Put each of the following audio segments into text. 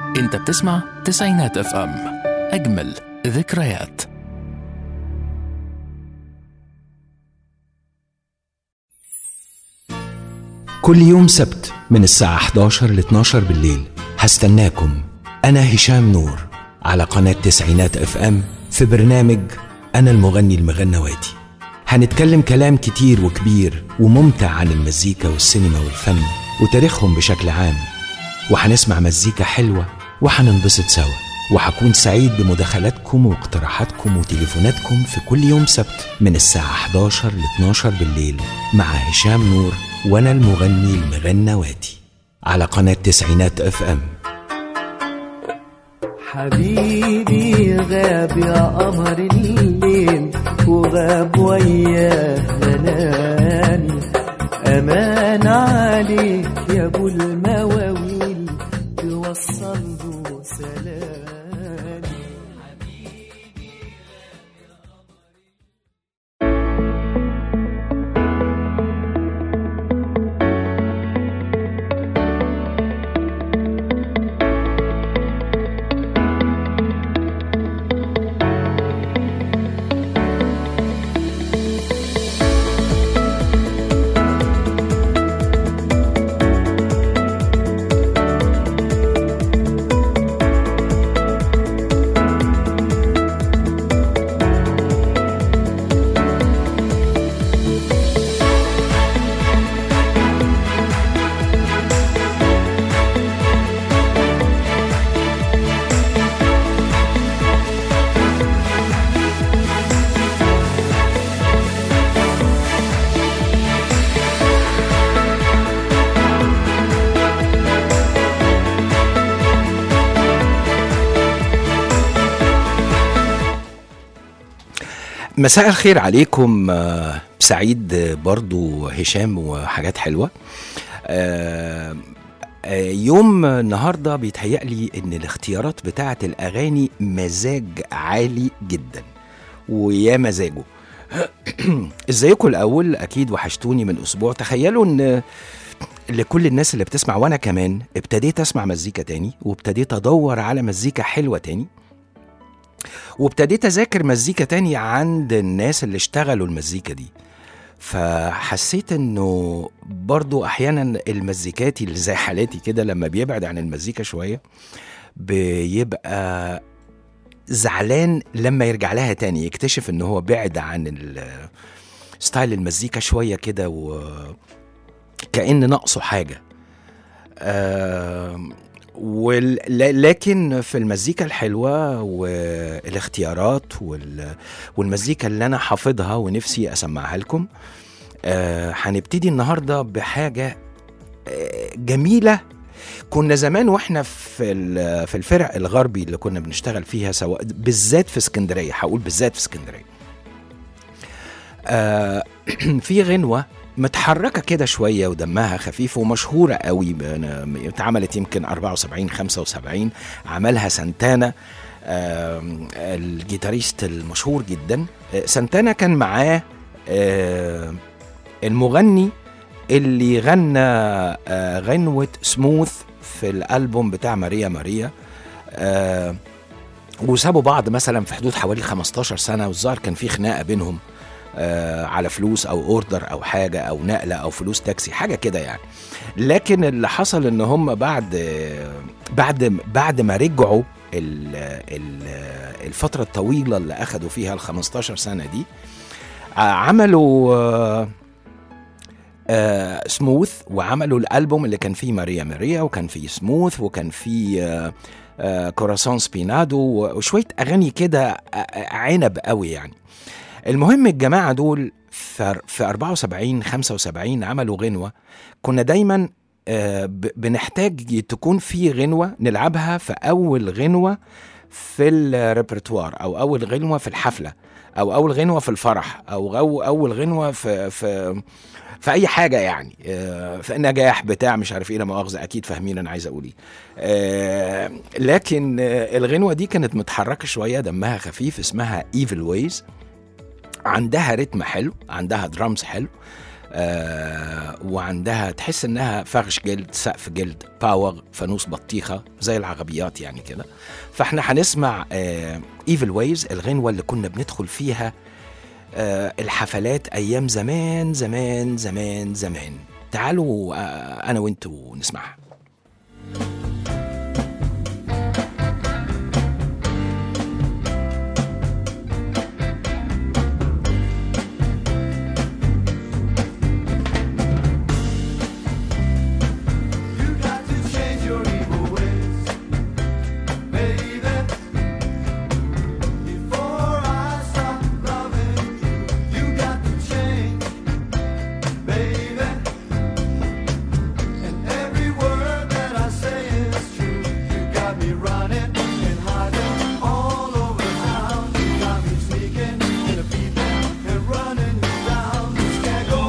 انت بتسمع تسعينات اف ام اجمل ذكريات كل يوم سبت من الساعة 11 ل 12 بالليل هستناكم أنا هشام نور على قناة تسعينات اف ام في برنامج أنا المغني المغنواتي هنتكلم كلام كتير وكبير وممتع عن المزيكا والسينما والفن وتاريخهم بشكل عام وهنسمع مزيكا حلوة وهننبسط سوا وهكون سعيد بمداخلاتكم واقتراحاتكم وتليفوناتكم في كل يوم سبت من الساعة 11 ل 12 بالليل مع هشام نور وأنا المغني المغنواتي على قناة تسعينات اف ام حبيبي غاب يا قمر الليل وغاب وياه منامي أمان عليك يا أبو المواويل توصل له سلامي مساء الخير عليكم آه، سعيد آه، برضو هشام وحاجات حلوة آه، آه، يوم النهاردة بيتهيألي ان الاختيارات بتاعة الاغاني مزاج عالي جدا ويا مزاجه ازيكم الاول اكيد وحشتوني من اسبوع تخيلوا ان لكل الناس اللي بتسمع وانا كمان ابتديت اسمع مزيكا تاني وابتديت ادور على مزيكا حلوة تاني وابتديت اذاكر مزيكا تاني عند الناس اللي اشتغلوا المزيكا دي فحسيت انه برضو احيانا المزيكاتي اللي زي حالاتي كده لما بيبعد عن المزيكا شويه بيبقى زعلان لما يرجع لها تاني يكتشف ان هو بعد عن ال- ستايل المزيكا شويه كده وكأن ناقصه حاجه آم، وال... ل- لكن في المزيكا الحلوة والاختيارات وال... والمزيكا اللي أنا حافظها ونفسي أسمعها لكم آه، هنبتدي النهاردة بحاجة آه، جميلة كنا زمان واحنا في ال- في الفرق الغربي اللي كنا بنشتغل فيها سواء بالذات في اسكندريه هقول بالذات في اسكندريه آه في غنوه متحركه كده شويه ودمها خفيف ومشهوره قوي أنا- اتعملت يمكن 74 75 عملها سانتانا آم، الجيتاريست المشهور جدا آه، سانتانا كان معاه آه، المغني اللي غنى آه، غنوة سموث في الألبوم بتاع ماريا ماريا آه، وسابوا بعض مثلا في حدود حوالي 15 سنة والظاهر كان في خناقة بينهم آه، على فلوس او اوردر او حاجه او نقله او فلوس تاكسي حاجه كده يعني لكن اللي حصل ان هم بعد آه، بعد بعد ما رجعوا ال- ال- الفتره الطويله اللي اخدوا فيها ال 15 سنه دي آه، عملوا آه، آه، سموث وعملوا الالبوم اللي كان فيه ماريا ماريا وكان فيه سموث وكان فيه آه، آه، كوراسون سبينادو وشويه اغاني كده آه، آه، عنب قوي يعني المهم الجماعه دول في في 74 75 عملوا غنوه كنا دايما آه، ب- بنحتاج تكون في غنوه نلعبها في اول غنوه في الريperتوار او اول غنوه في الحفله او اول غنوه في الفرح او أو اول غنوه في في في اي حاجه يعني آه، في النجاح بتاع مش عارف ايه لا مؤاخذه اكيد فاهمين انا عايز اقول ايه آه، لكن آه، الغنوه دي كانت متحركه شويه دمها خفيف اسمها ايفل ويز عندها رتم حلو عندها درامز حلو آه وعندها تحس انها فرش جلد سقف جلد باور فانوس بطيخه زي العربيات يعني كده فاحنا هنسمع ايفل ويز الغنوه اللي كنا بندخل فيها آه الحفلات ايام زمان زمان زمان زمان تعالوا آه انا وانتوا نسمعها You got to change your evil ways, baby. Before I stop loving you, you got to change, baby. And every word that I say is true. You got me running and hiding all over town. You got me sneaking and peeping and running you down. This can't go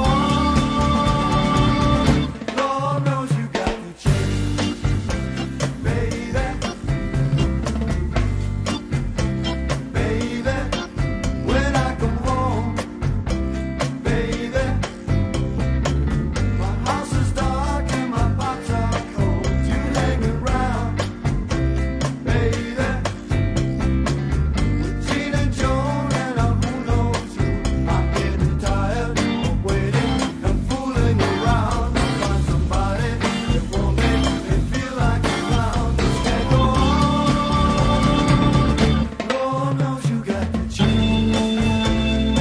on. Lord knows you got to change, baby. Baby, when I come home, baby, my house is dark and my pots are cold. You hang around, baby, with Gene and Joan and uh, who knows who. I'm getting tired of waiting and fooling around to find somebody that won't make me feel like a clown. This can't go on. Lord knows you got to change.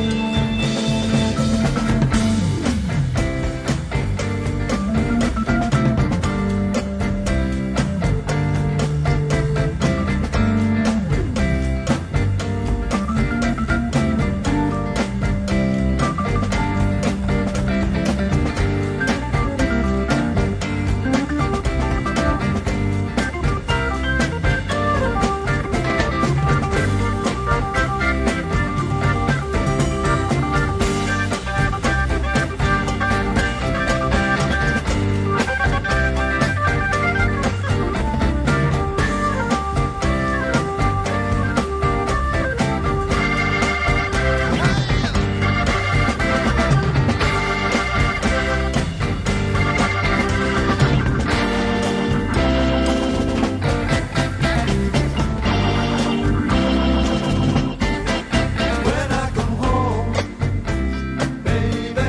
When I come home, baby,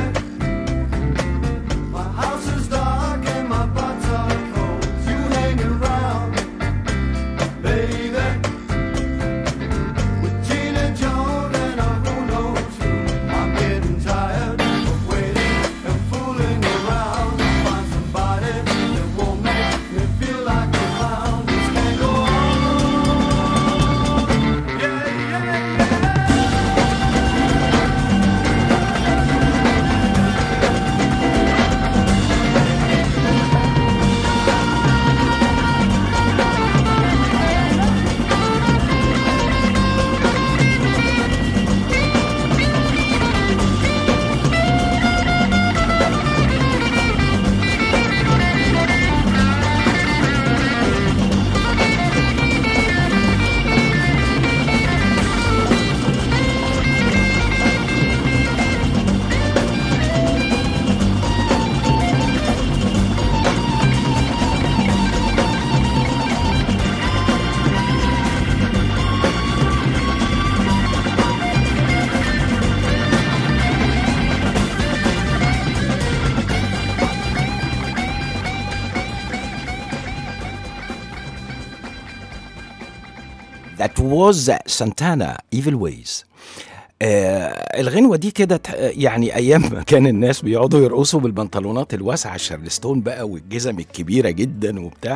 my house is dark and my pots are cold. You hang around, baby, with Gene and Joan and uh, who knows who. I'm getting tired of waiting and fooling around to find somebody that won't make me feel like a clown. This can't go on. Yeah, yeah, yeah. That was Santana Evil Ways آه الغنوة دي كده تح- يعني أيام ما كان الناس بيقعدوا يرقصوا بالبنطلونات الواسعة الشارلستون بقى والجزم الكبيرة جدا وبتاع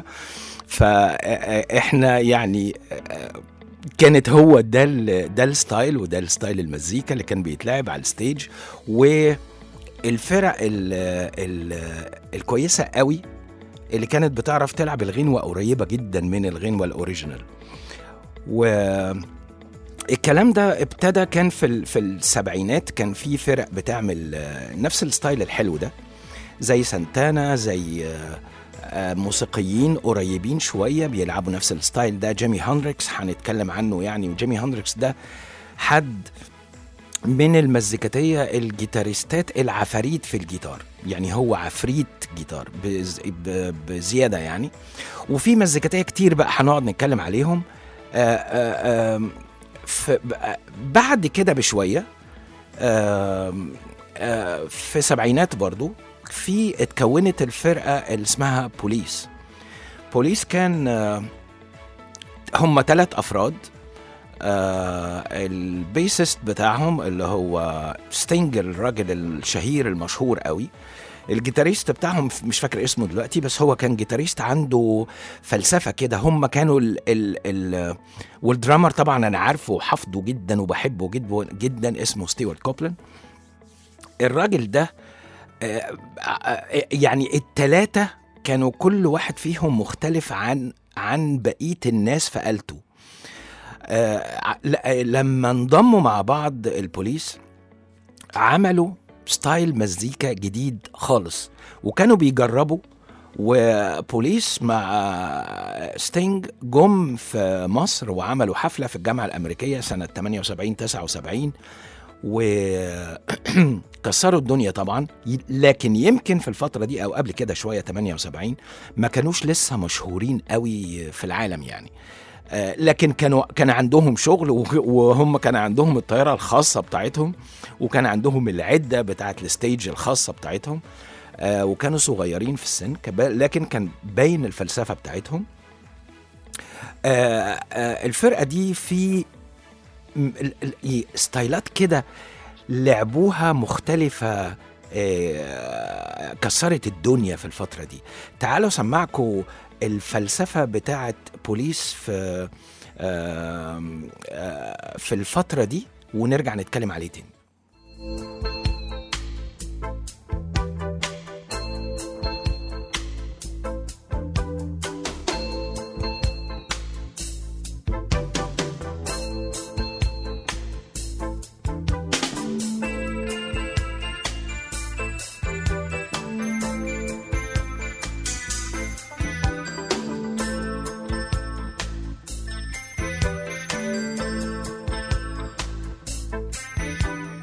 فإحنا يعني آه، كانت هو ده ال- ده الستايل وده الستايل المزيكا اللي كان بيتلعب على الستيج والفرق ال ال الكويسة قوي اللي كانت بتعرف تلعب الغنوة قريبة جدا من الغنوة الأوريجينال و الكلام ده ابتدى كان في ال- في السبعينات كان في فرق بتعمل آه، نفس الستايل الحلو ده زي سانتانا زي آه، آه، موسيقيين قريبين شويه بيلعبوا نفس الستايل ده جيمي هندريكس هنتكلم عنه يعني وجيمي هندريكس ده حد من المزيكاتية الجيتاريستات العفاريت في الجيتار يعني هو عفريت جيتار بز- ب- بزيادة يعني وفي مزيكاتية كتير بقى هنقعد نتكلم عليهم آه، آه، آم، ف- ب- بعد كده بشوية آم، آه، في سبعينات برضو في اتكونت الفرقة اللي اسمها بوليس بوليس كان آه، هم ثلاث أفراد آه البيسست بتاعهم اللي هو ستينج الراجل الشهير المشهور قوي الجيتاريست بتاعهم ف- مش فاكر اسمه دلوقتي بس هو كان جيتاريست عنده فلسفه كده هم كانوا ال ال ال والدرامر طبعا انا عارفه وحافظه جدا وبحبه جدا جدا اسمه ستيوارت كوبلن الراجل ده آه، آه، يعني التلاتة كانوا كل واحد فيهم مختلف عن عن بقية الناس في آلته آه، ع- ل- لما انضموا مع بعض البوليس عملوا ستايل مزيكا جديد خالص وكانوا بيجربوا وبوليس مع ستينج جم في مصر وعملوا حفلة في الجامعة الأمريكية سنة 78 79 وكسروا الدنيا طبعا ي- لكن يمكن في الفترة دي أو قبل كده شوية 78 ما كانوش لسه مشهورين قوي في العالم يعني آه، لكن كانوا كان عندهم شغل وه- وهم كان عندهم الطياره الخاصه بتاعتهم وكان عندهم العده بتاعه الستيج الخاصه بتاعتهم آه، وكانوا صغيرين في السن كب- لكن كان باين الفلسفه بتاعتهم آه، آه، الفرقه دي في م- ال- ال- إيه، ستايلات كده لعبوها مختلفة آه، كسرت الدنيا في الفترة دي تعالوا سمعكم الفلسفة بتاعت بوليس في آم، آه، في الفترة دي ونرجع نتكلم عليه تاني Thank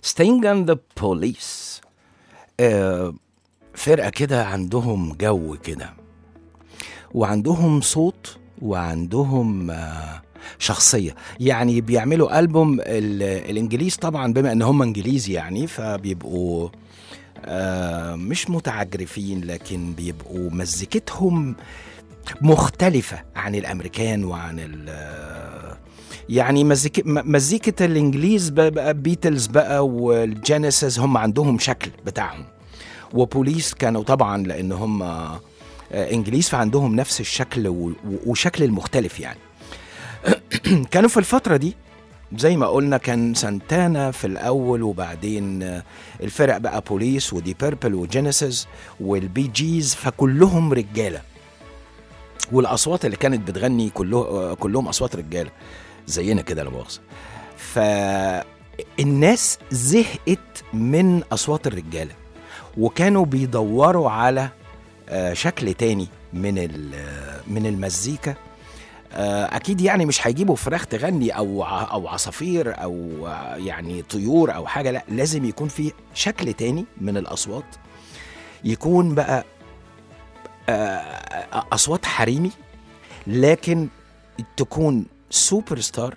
Sting and the Police آه فرقة كده عندهم جو كده وعندهم صوت وعندهم آه شخصية يعني بيعملوا ألبوم ال- الإنجليز طبعا بما إن هم إنجليز يعني فبيبقوا آه مش متعجرفين لكن بيبقوا مزيكتهم مختلفة عن الأمريكان وعن ال يعني مزيك م- مزيكة الإنجليز ب- بقى بيتلز بقى والجينيسيس هم عندهم شكل بتاعهم وبوليس كانوا طبعا لأن هم آه، إنجليز فعندهم نفس الشكل و- و- وشكل المختلف يعني كانوا في الفترة دي زي ما قلنا كان سانتانا في الأول وبعدين آه، الفرق بقى بوليس ودي بيربل وجينيسيس والبي جيز فكلهم رجالة والاصوات اللي كانت بتغني كله كلهم اصوات رجاله زينا كده لا مؤاخذه فالناس زهقت من اصوات الرجاله وكانوا بيدوروا على آه، شكل تاني من ال- من المزيكا آه، اكيد يعني مش هيجيبوا فراخ تغني او ع- او عصافير او آه، يعني طيور او حاجه لا لازم يكون في شكل تاني من الاصوات يكون بقى آه، اصوات حريمي لكن تكون سوبر ستار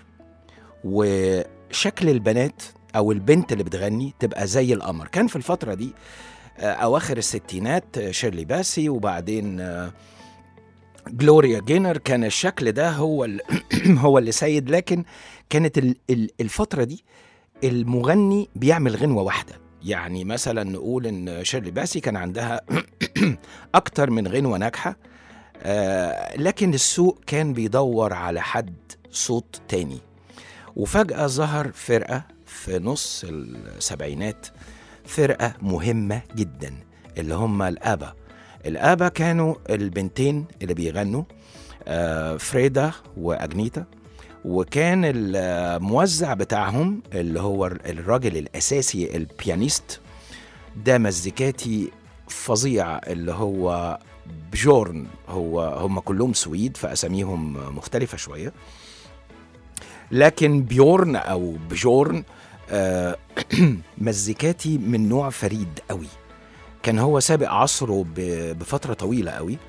وشكل البنات او البنت اللي بتغني تبقى زي القمر كان في الفتره دي آه، اواخر الستينات آه، شيرلي باسي وبعدين آه، جلوريا جينر كان الشكل ده هو ال- هو اللي سيد لكن كانت ال- ال- الفتره دي المغني بيعمل غنوه واحده يعني مثلا نقول ان شيرلي باسي كان عندها اكتر من غنوه ناجحه آه، لكن السوق كان بيدور على حد صوت تاني وفجأة ظهر فرقة في نص السبعينات فرقة مهمة جدا اللي هم الآبا الآبا كانوا البنتين اللي بيغنوا آه، فريدا وأجنيتا وكان الموزع بتاعهم اللي هو الراجل الأساسي البيانيست ده مزيكاتي فظيع اللي هو بجورن هو هم كلهم سويد فاساميهم مختلفه شويه لكن بيورن او بجورن آه، مزيكاتي من نوع فريد قوي كان هو سابق عصره ب- بفتره طويله قوي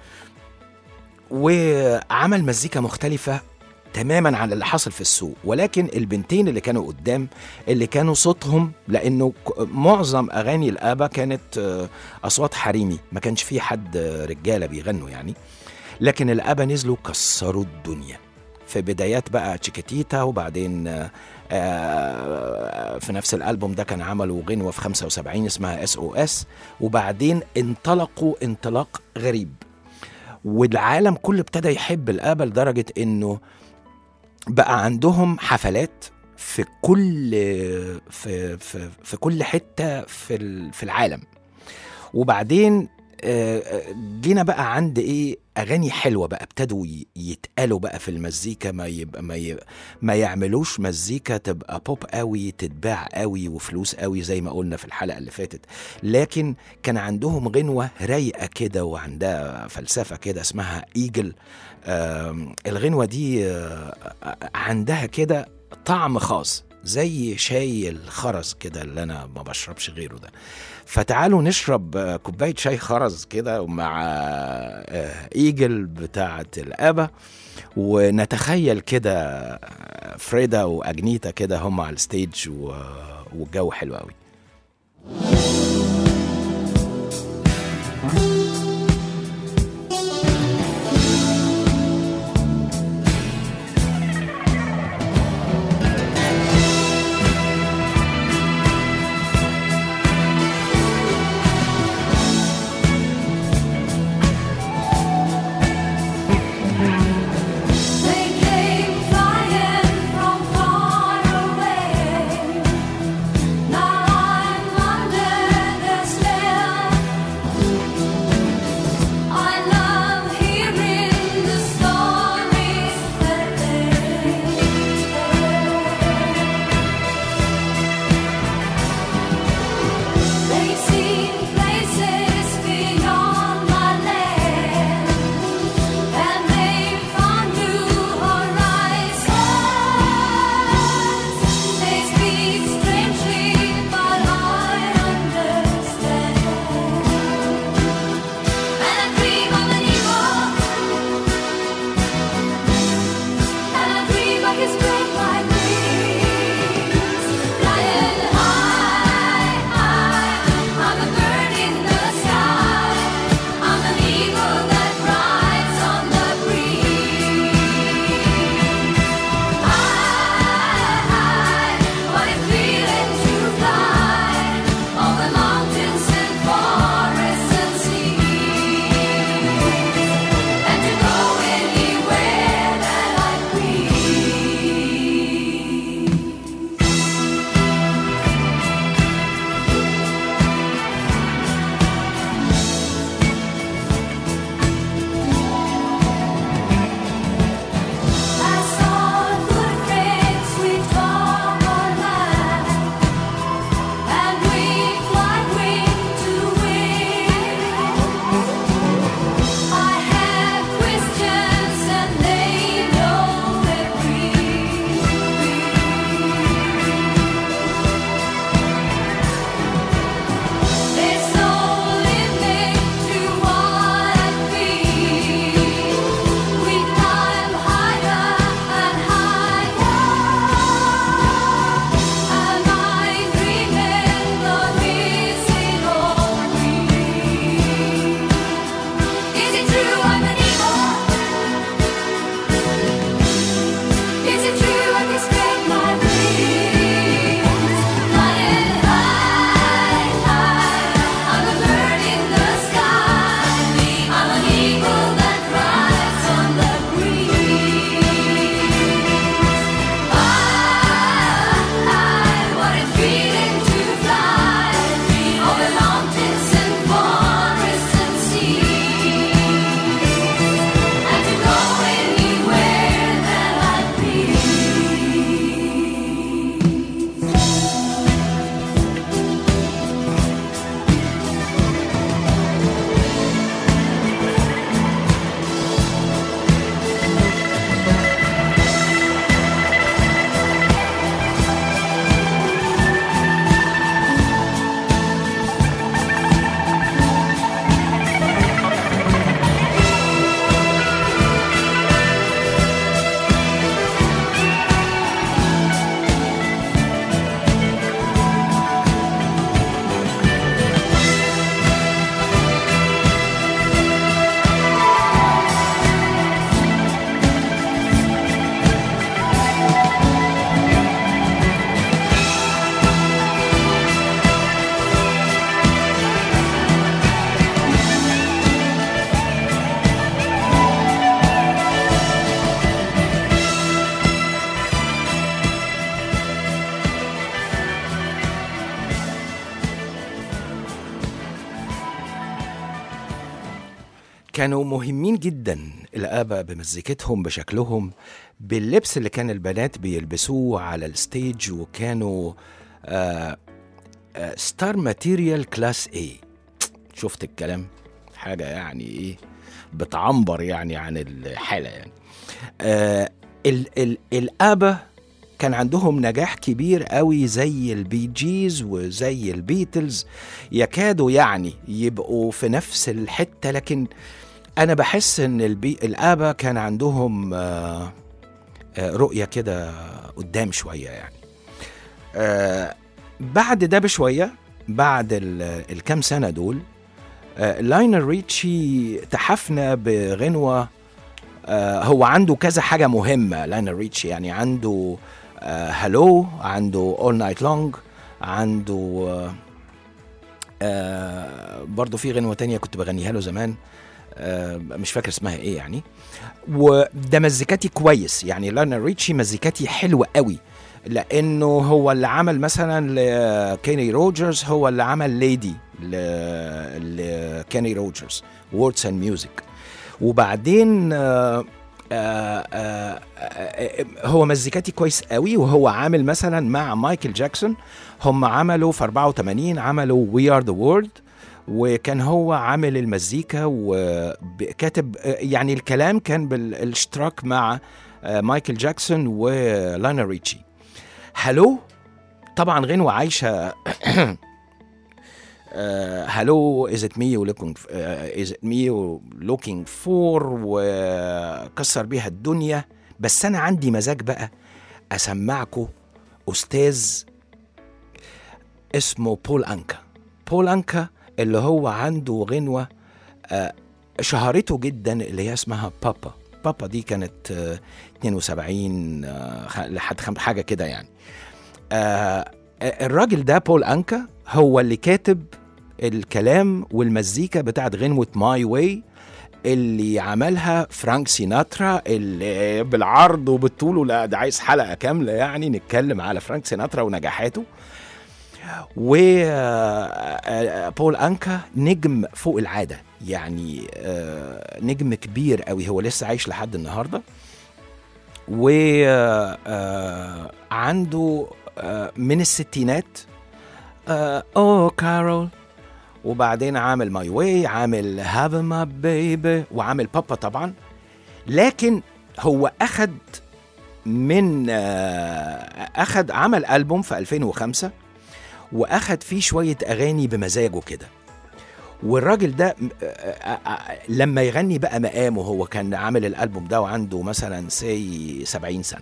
وعمل مزيكا مختلفه تماما عن اللي حصل في السوق ولكن البنتين اللي كانوا قدام اللي كانوا صوتهم لانه ك- معظم اغاني الابا كانت آه، اصوات حريمي ما كانش فيه حد آه، رجاله بيغنوا يعني لكن الابا نزلوا كسروا الدنيا في بدايات بقى تشيكاتيتا وبعدين آه، آه، في نفس الالبوم ده كان عملوا غنوه في 75 اسمها اس او اس وبعدين انطلقوا انطلاق غريب والعالم كله ابتدى يحب الابا لدرجه انه بقى عندهم حفلات في كل في في في كل حته في ال- في العالم وبعدين آه، آه، جينا بقى عند ايه اغاني حلوه بقى ابتدوا ي- يتقالوا بقى في المزيكا ما يبقى ما, يبقى ما يعملوش مزيكا تبقى بوب قوي تتباع قوي وفلوس قوي زي ما قلنا في الحلقه اللي فاتت لكن كان عندهم غنوه رايقه كده وعندها فلسفه كده اسمها ايجل آم، الغنوه دي آه، عندها كده طعم خاص زي شاي الخرز كده اللي انا ما بشربش غيره ده فتعالوا نشرب آه، كوبايه شاي خرز كده مع آه، ايجل بتاعه الابا ونتخيل كده آه، فريدا واجنيتا كده هم على الستيج و- والجو حلو قوي They came flying from far away. Now I'm London كانوا مهمين جدا الآباء بمزيكتهم بشكلهم باللبس اللي كان البنات بيلبسوه على الستيج وكانوا آه آه ستار ماتيريال كلاس ايه شفت الكلام حاجة يعني ايه بتعنبر يعني عن الحالة يعني آه ال ال الآبا كان عندهم نجاح كبير قوي زي البي جيز وزي البيتلز يكادوا يعني يبقوا في نفس الحتة لكن أنا بحس إن البي الآبا كان عندهم آه آه رؤية كده قدام شوية يعني آه بعد ده بشوية بعد ال- الكام سنة دول آه لاينر ريتشي تحفنا بغنوة آه هو عنده كذا حاجة مهمة لاينر ريتشي يعني عنده هالو عنده اول نايت لونج عنده آه آه برضه في غنوة تانية كنت بغنيها له زمان آه مش فاكر اسمها ايه يعني وده مزيكاتي كويس يعني لانا ريتشي مزيكاتي حلوة قوي لانه هو اللي عمل مثلا لكيني روجرز هو اللي عمل ليدي لكيني روجرز ووردز اند ميوزك وبعدين آه آه آه آه هو مزيكاتي كويس قوي وهو عامل مثلا مع مايكل جاكسون هم عملوا في 84 عملوا وي ار ذا وورلد وكان هو عامل المزيكا وكاتب يعني الكلام كان بالاشتراك مع آه، مايكل جاكسون ولانا ريتشي هالو طبعا غنوة عايشة هالو از ات مي ولوكينج از ات مي ولوكينج فور وكسر بيها الدنيا بس انا عندي مزاج بقى اسمعكم استاذ اسمه بول انكا بول انكا اللي هو عنده غنوة آه، شهرته جدا اللي هي اسمها بابا بابا دي كانت آه، 72 آه، خ- لحد خم- حاجة كده يعني آه، الراجل ده بول انكا هو اللي كاتب الكلام والمزيكا بتاعت غنوة ماي واي اللي عملها فرانك سيناترا اللي بالعرض وبالطول ولا ده عايز حلقة كاملة يعني نتكلم على فرانك سيناترا ونجاحاته وبول انكا نجم فوق العاده يعني آه، نجم كبير قوي هو لسه عايش لحد النهارده وعنده من الستينات اوه كارول وبعدين عامل ماي واي عامل هاف ما بيبي وعامل بابا طبعا لكن هو اخد من آه، اخد عمل البوم في 2005 واخد فيه شويه اغاني بمزاجه كده والراجل ده م- آه، آه، آه، لما يغني بقى مقامه هو كان عامل الالبوم ده وعنده مثلا سي 70 سنه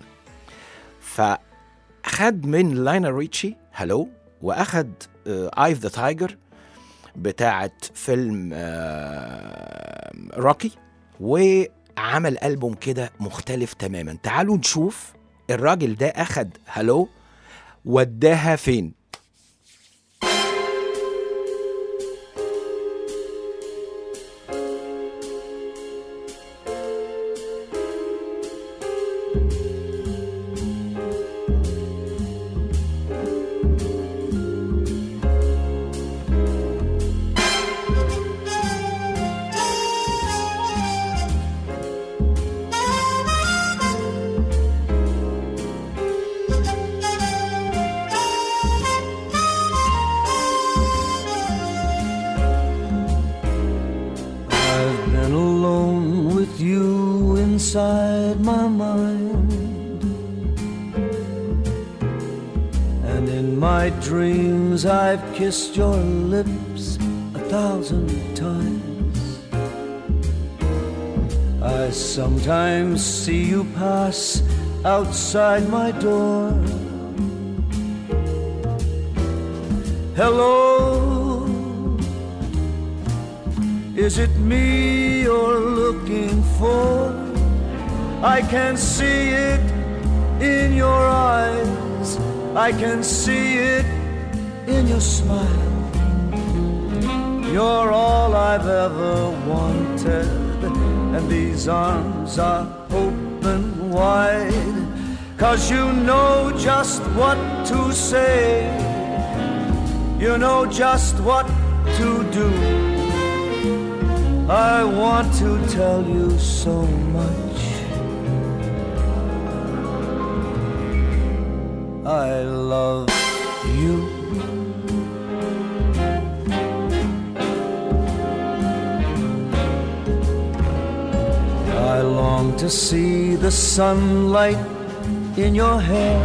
فخد من لاينر ريتشي هلو واخد ايف ذا تايجر بتاعت فيلم آه، روكي وعمل ألبوم كده مختلف تماما تعالوا نشوف الراجل ده أخد هلو وداها فين I've been alone with you inside my mind. And in my dreams, I've kissed your lips a thousand times. I sometimes see you pass outside my door. Hello. Is it me you're looking for? I can see it in your eyes. I can see it in your smile. You're all I've ever wanted, and these arms are open wide. Cause you know just what to say, you know just what to do. I want to tell you so much. I love you. I long to see the sunlight in your hair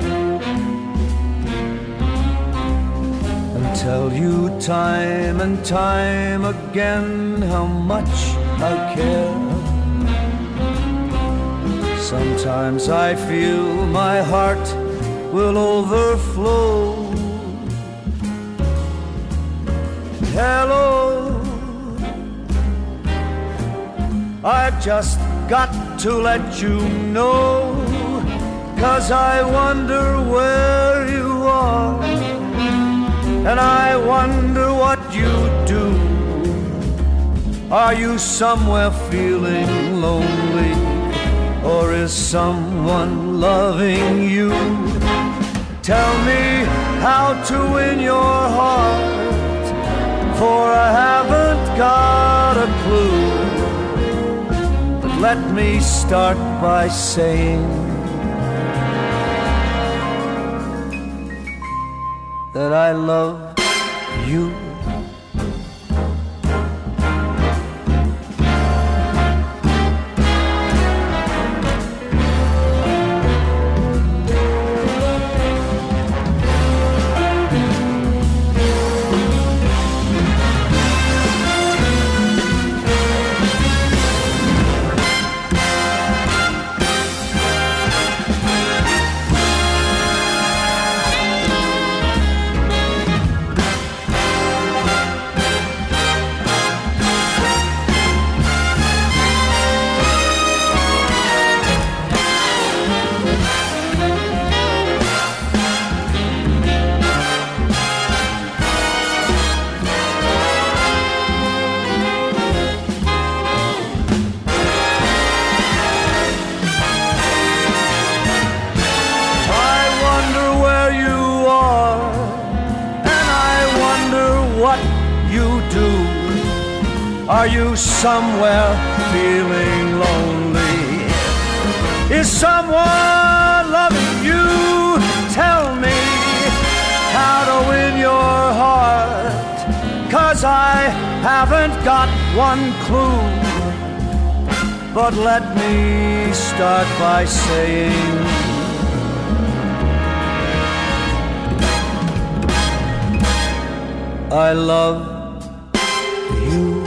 and tell you time and time again how much I care. Sometimes I feel my heart will overflow. Hello. I've just got to let you know. Cause I wonder where you are. And I wonder what you do. Are you somewhere feeling lonely? Or is someone loving you? Tell me how to win your heart. For I haven't got a clue. But let me start by saying that I love you. I wonder where you are, and I wonder what you do. Are you somewhere feeling lonely? Is someone loving you? Tell me how to win your heart. Cause I haven't got one clue. But let me start by saying I love you.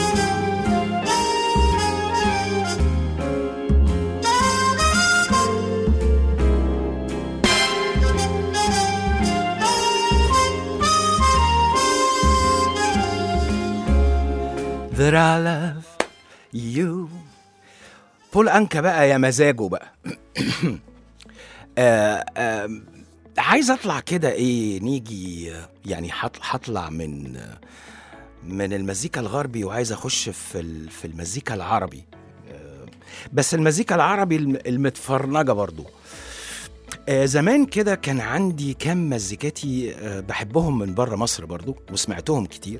that I love you بول أنكا بقى يا مزاجه بقى آه آه عايز اطلع كده ايه نيجي آه، يعني هط- هطلع من آه، من المزيكا الغربي وعايز اخش في ال- في المزيكا العربي آه، بس المزيكا العربي الم- المتفرنجه برضو آه، زمان كده كان عندي كام مزيكاتي آه، بحبهم من بره مصر برضو وسمعتهم كتير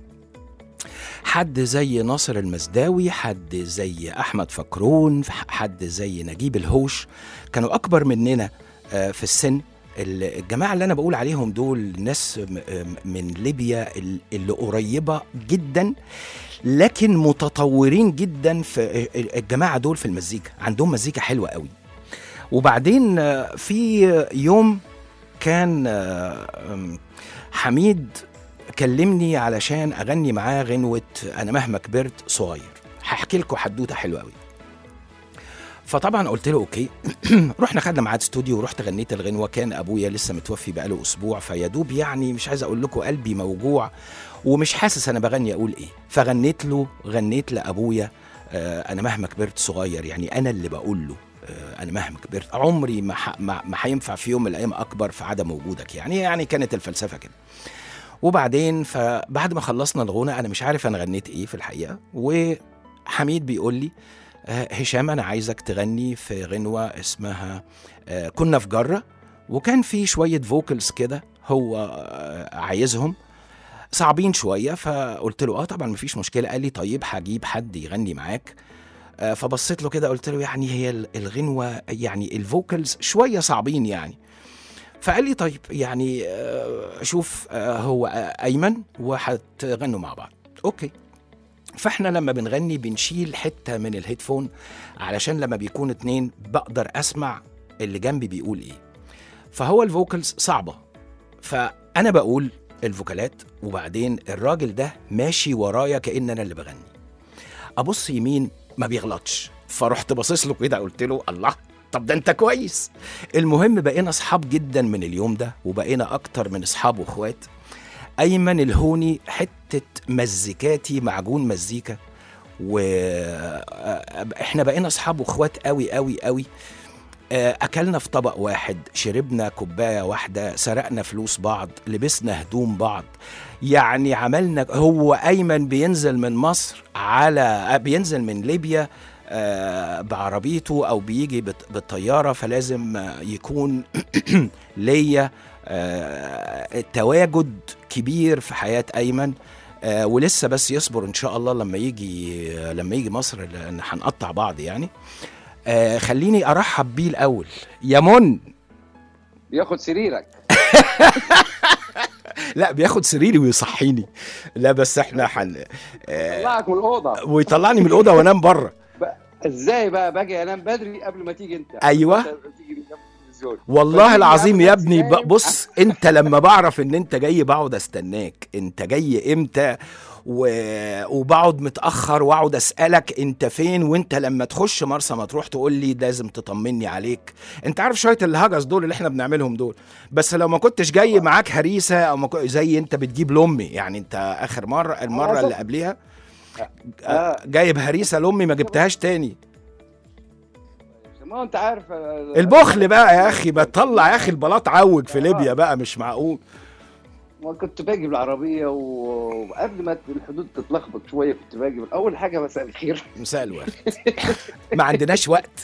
حد زي ناصر المزداوي حد زي احمد فكرون حد زي نجيب الهوش كانوا اكبر مننا آه، في السن ال- الجماعه اللي انا بقول عليهم دول ناس م- م- من ليبيا ال- اللي قريبه جدا لكن متطورين جدا في الجماعه دول في المزيكا عندهم مزيكا حلوه قوي وبعدين آه، في يوم كان آه، أم، حميد كلمني علشان اغني معاه غنوه انا مهما كبرت صغير هحكي لكم حدوته حلوه قوي فطبعا قلت له اوكي رحنا خدنا ميعاد استوديو ورحت غنيت الغنوه كان ابويا لسه متوفي بقاله اسبوع فيا دوب يعني مش عايز اقول لكم قلبي موجوع ومش حاسس انا بغني اقول ايه فغنيت له غنيت لابويا آه انا مهما كبرت صغير يعني انا اللي بقول له آه انا مهما كبرت عمري ما ح- ما ما هينفع في يوم من الايام اكبر في عدم وجودك يعني يعني كانت الفلسفه كده وبعدين فبعد ما خلصنا الغنى انا مش عارف انا غنيت ايه في الحقيقه وحميد بيقول لي آه، هشام انا عايزك تغني في غنوه اسمها آه، كنا في جره وكان في شويه فوكلز كده هو آه، عايزهم صعبين شويه فقلت له اه طبعا مفيش مشكله قال لي طيب هجيب حد يغني معاك آه، فبصيت له كده قلت له يعني هي ال- الغنوه يعني الفوكالز شويه صعبين يعني فقال لي طيب يعني آه، شوف آه، هو آه، ايمن وهتغنوا مع بعض اوكي فاحنا لما بنغني بنشيل حته من الهيدفون علشان لما بيكون اتنين بقدر اسمع اللي جنبي بيقول ايه فهو الفوكالز صعبه فانا بقول الفوكالات وبعدين الراجل ده ماشي ورايا كان انا اللي بغني ابص يمين ما بيغلطش فرحت باصص له كده قلت له الله طب ده انت كويس المهم بقينا اصحاب جدا من اليوم ده وبقينا اكتر من اصحاب واخوات ايمن الهوني حته مزيكاتي معجون مزيكا واحنا بقينا اصحاب واخوات قوي قوي قوي آه، اكلنا في طبق واحد شربنا كوبايه واحده سرقنا فلوس بعض لبسنا هدوم بعض يعني عملنا هو ايمن بينزل من مصر على آه، بينزل من ليبيا آه، بعربيته او بيجي بت- بالطياره فلازم آه، يكون ليا آه، تواجد كبير في حياه ايمن آه، ولسه بس يصبر ان شاء الله لما يجي لما يجي مصر لان هنقطع بعض يعني آه خليني ارحب بيه الاول يا من بياخد سريرك لا بياخد سريري ويصحيني لا بس احنا حن آه طلعك من الاوضه ويطلعني من الاوضه وانام بره بقى- ازاي بقى باجي انام بدري قبل ما تيجي انت أيوة. أنت تيجي من جنب التلفزيون والله فتيجي العظيم يا عامل ابني نفسي ب- بص انت لما بعرف ان انت جاي بقعد استناك انت جاي امتى و... وبقعد متاخر واقعد اسالك انت فين وانت لما تخش مرسى مطروح تقول لي لازم تطمني عليك انت عارف شويه الهجس دول اللي احنا بنعملهم دول بس لو ما كنتش جاي معاك هريسه او ما كو- زي انت بتجيب لامي يعني انت اخر مره المره أنا اللي شفت. قبليها آه. جايب هريسه لامي ما جبتهاش تاني ما انت عارف آه، البخل بقى يا اخي بتطلع يا اخي البلاط عوج في ليبيا بقى مش معقول ما كنت باجي بالعربيه و- وقبل ما الحدود تتلخبط شويه كنت باجي اول حاجه مساء الخير مساء الورد ما عندناش وقت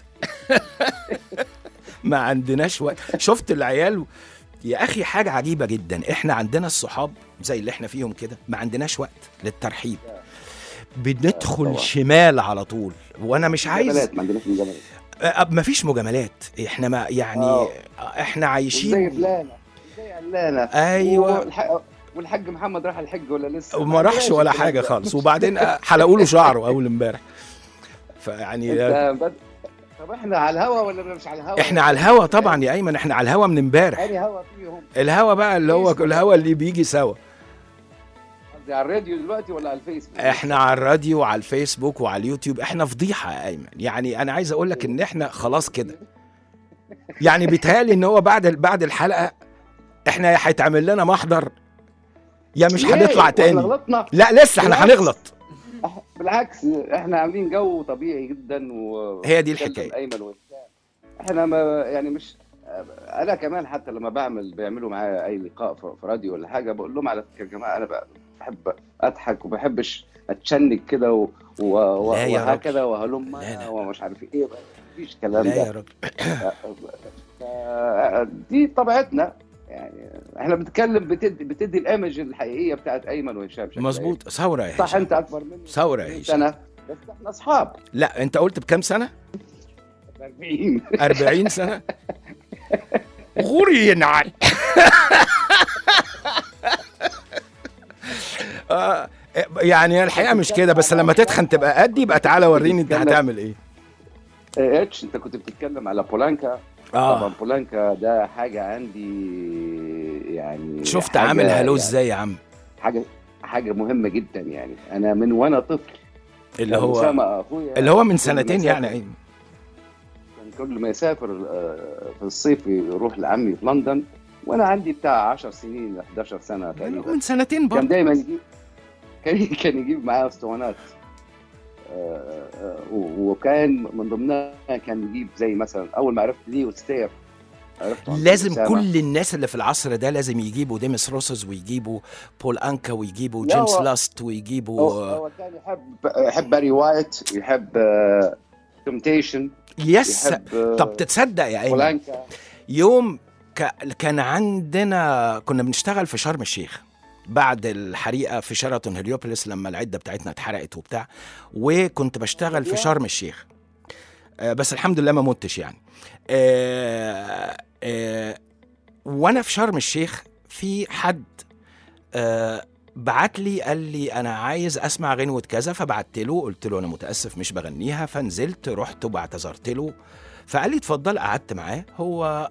ما عندناش وقت شفت العيال يا اخي حاجه عجيبه جدا احنا عندنا الصحاب زي اللي احنا فيهم كده ما عندناش وقت للترحيب بندخل طبعا. شمال على طول وانا مش عايز مجاملات ما عندناش مجاملات أه، مفيش مجاملات احنا ما يعني آه. احنا زي عايشين فلانه زي علانه أيوة. والح- والحاج محمد راح الحج ولا لسه وما راحش ولا حاجه خالص وبعدين أه، حلقوا له شعره اول امبارح فيعني انت بد... طب احنا على الهوا ولا مش على الهوا احنا على الهوا طبعا يا ايمن احنا على الهوا من امبارح انهي هوا فيهم الهوا بقى اللي هو فيسبوك. الهوا اللي بيجي سوا قصدي على الراديو دلوقتي ولا على الفيسبوك احنا على الراديو وعلى الفيسبوك وعلى اليوتيوب احنا فضيحه يا ايمن يعني انا عايز اقول لك ان احنا خلاص كده يعني بيتهيألي ان هو بعد بعد الحلقه احنا يا هيتعمل لنا محضر يا مش ليه؟ هنطلع واحنا تاني غلطنا لا لسه احنا بالعكس. هنغلط بالعكس احنا عاملين جو طبيعي جدا و هي دي كلم الحكاية. ايمن وبتاع احنا ما يعني مش انا كمان حتى لما بعمل بيعملوا معايا اي لقاء في في راديو ولا حاجه بقول لهم على فكره يا جماعه انا بقى بحب اضحك وما بحبش اتشنج كده و... و... و... لا يا وهكذا وهلم لا لا. ومش عارف ايه مفيش كلام لا ده يا راجل ف- دي طبيعتنا يعني احنا بنتكلم بتدي بتدي الايمج الحقيقيه بتاعت ايمن وهشام شكلها مظبوط ثوره يا إيه. صح هشام انت اكبر مني ثوره يا 20 هشام سنه بس احنا اصحاب لا انت قلت بكام سنه 40 40 سنه غوري ينعل آه، يعني الحقيقه مش كده بس لما تتخن تبقى قدي يبقى تعالى وريني انت هتعمل ايه إيه، اتش انت كنت بتتكلم على بولانكا طبعا اه بولانكا ده حاجه عندي يعني شفت حاجة- عامل هلو يعني ازاي يا عم حاجه حاجه مهمه جدا يعني انا من وانا طفل اللي كان هو أسامة اخويا اللي هو من كل ما سنتين يسافر- يعني أيوة. كان كل ما يسافر آه، في الصيف يروح لعمي في لندن وانا عندي بتاع 10 سنين 11 سنه تقريبا من سنتين كان برضه دايما يجيب كان كان يجيب معاه اسطوانات آه، آه، و- وكان من ضمنها كان يجيب زي مثلا اول ما عرفت ليه وستير عرفت عن لازم أسامة. كل الناس اللي في العصر ده لازم يجيبوا ديمس روسز ويجيبوا بول انكا ويجيبوا لا، جيمس هو- لاست هو, ويجيبوا هو كان يحب يحب باري وايت يحب تمتيشن يس يحب آه، طب تصدق يا ايمن بولانكا يوم ك... كان عندنا كنا بنشتغل في شرم الشيخ بعد الحريقه في شيراتون هليوبوليس لما العده بتاعتنا اتحرقت وبتاع وكنت بشتغل في شرم الشيخ آه، بس الحمد لله ما متش يعني آه، آه، وانا في شرم الشيخ في حد آه، بعت لي قال لي انا عايز اسمع غنوه كذا فبعت له قلت له انا متاسف مش بغنيها فنزلت رحت واعتذرت له فقال لي اتفضل قعدت معاه هو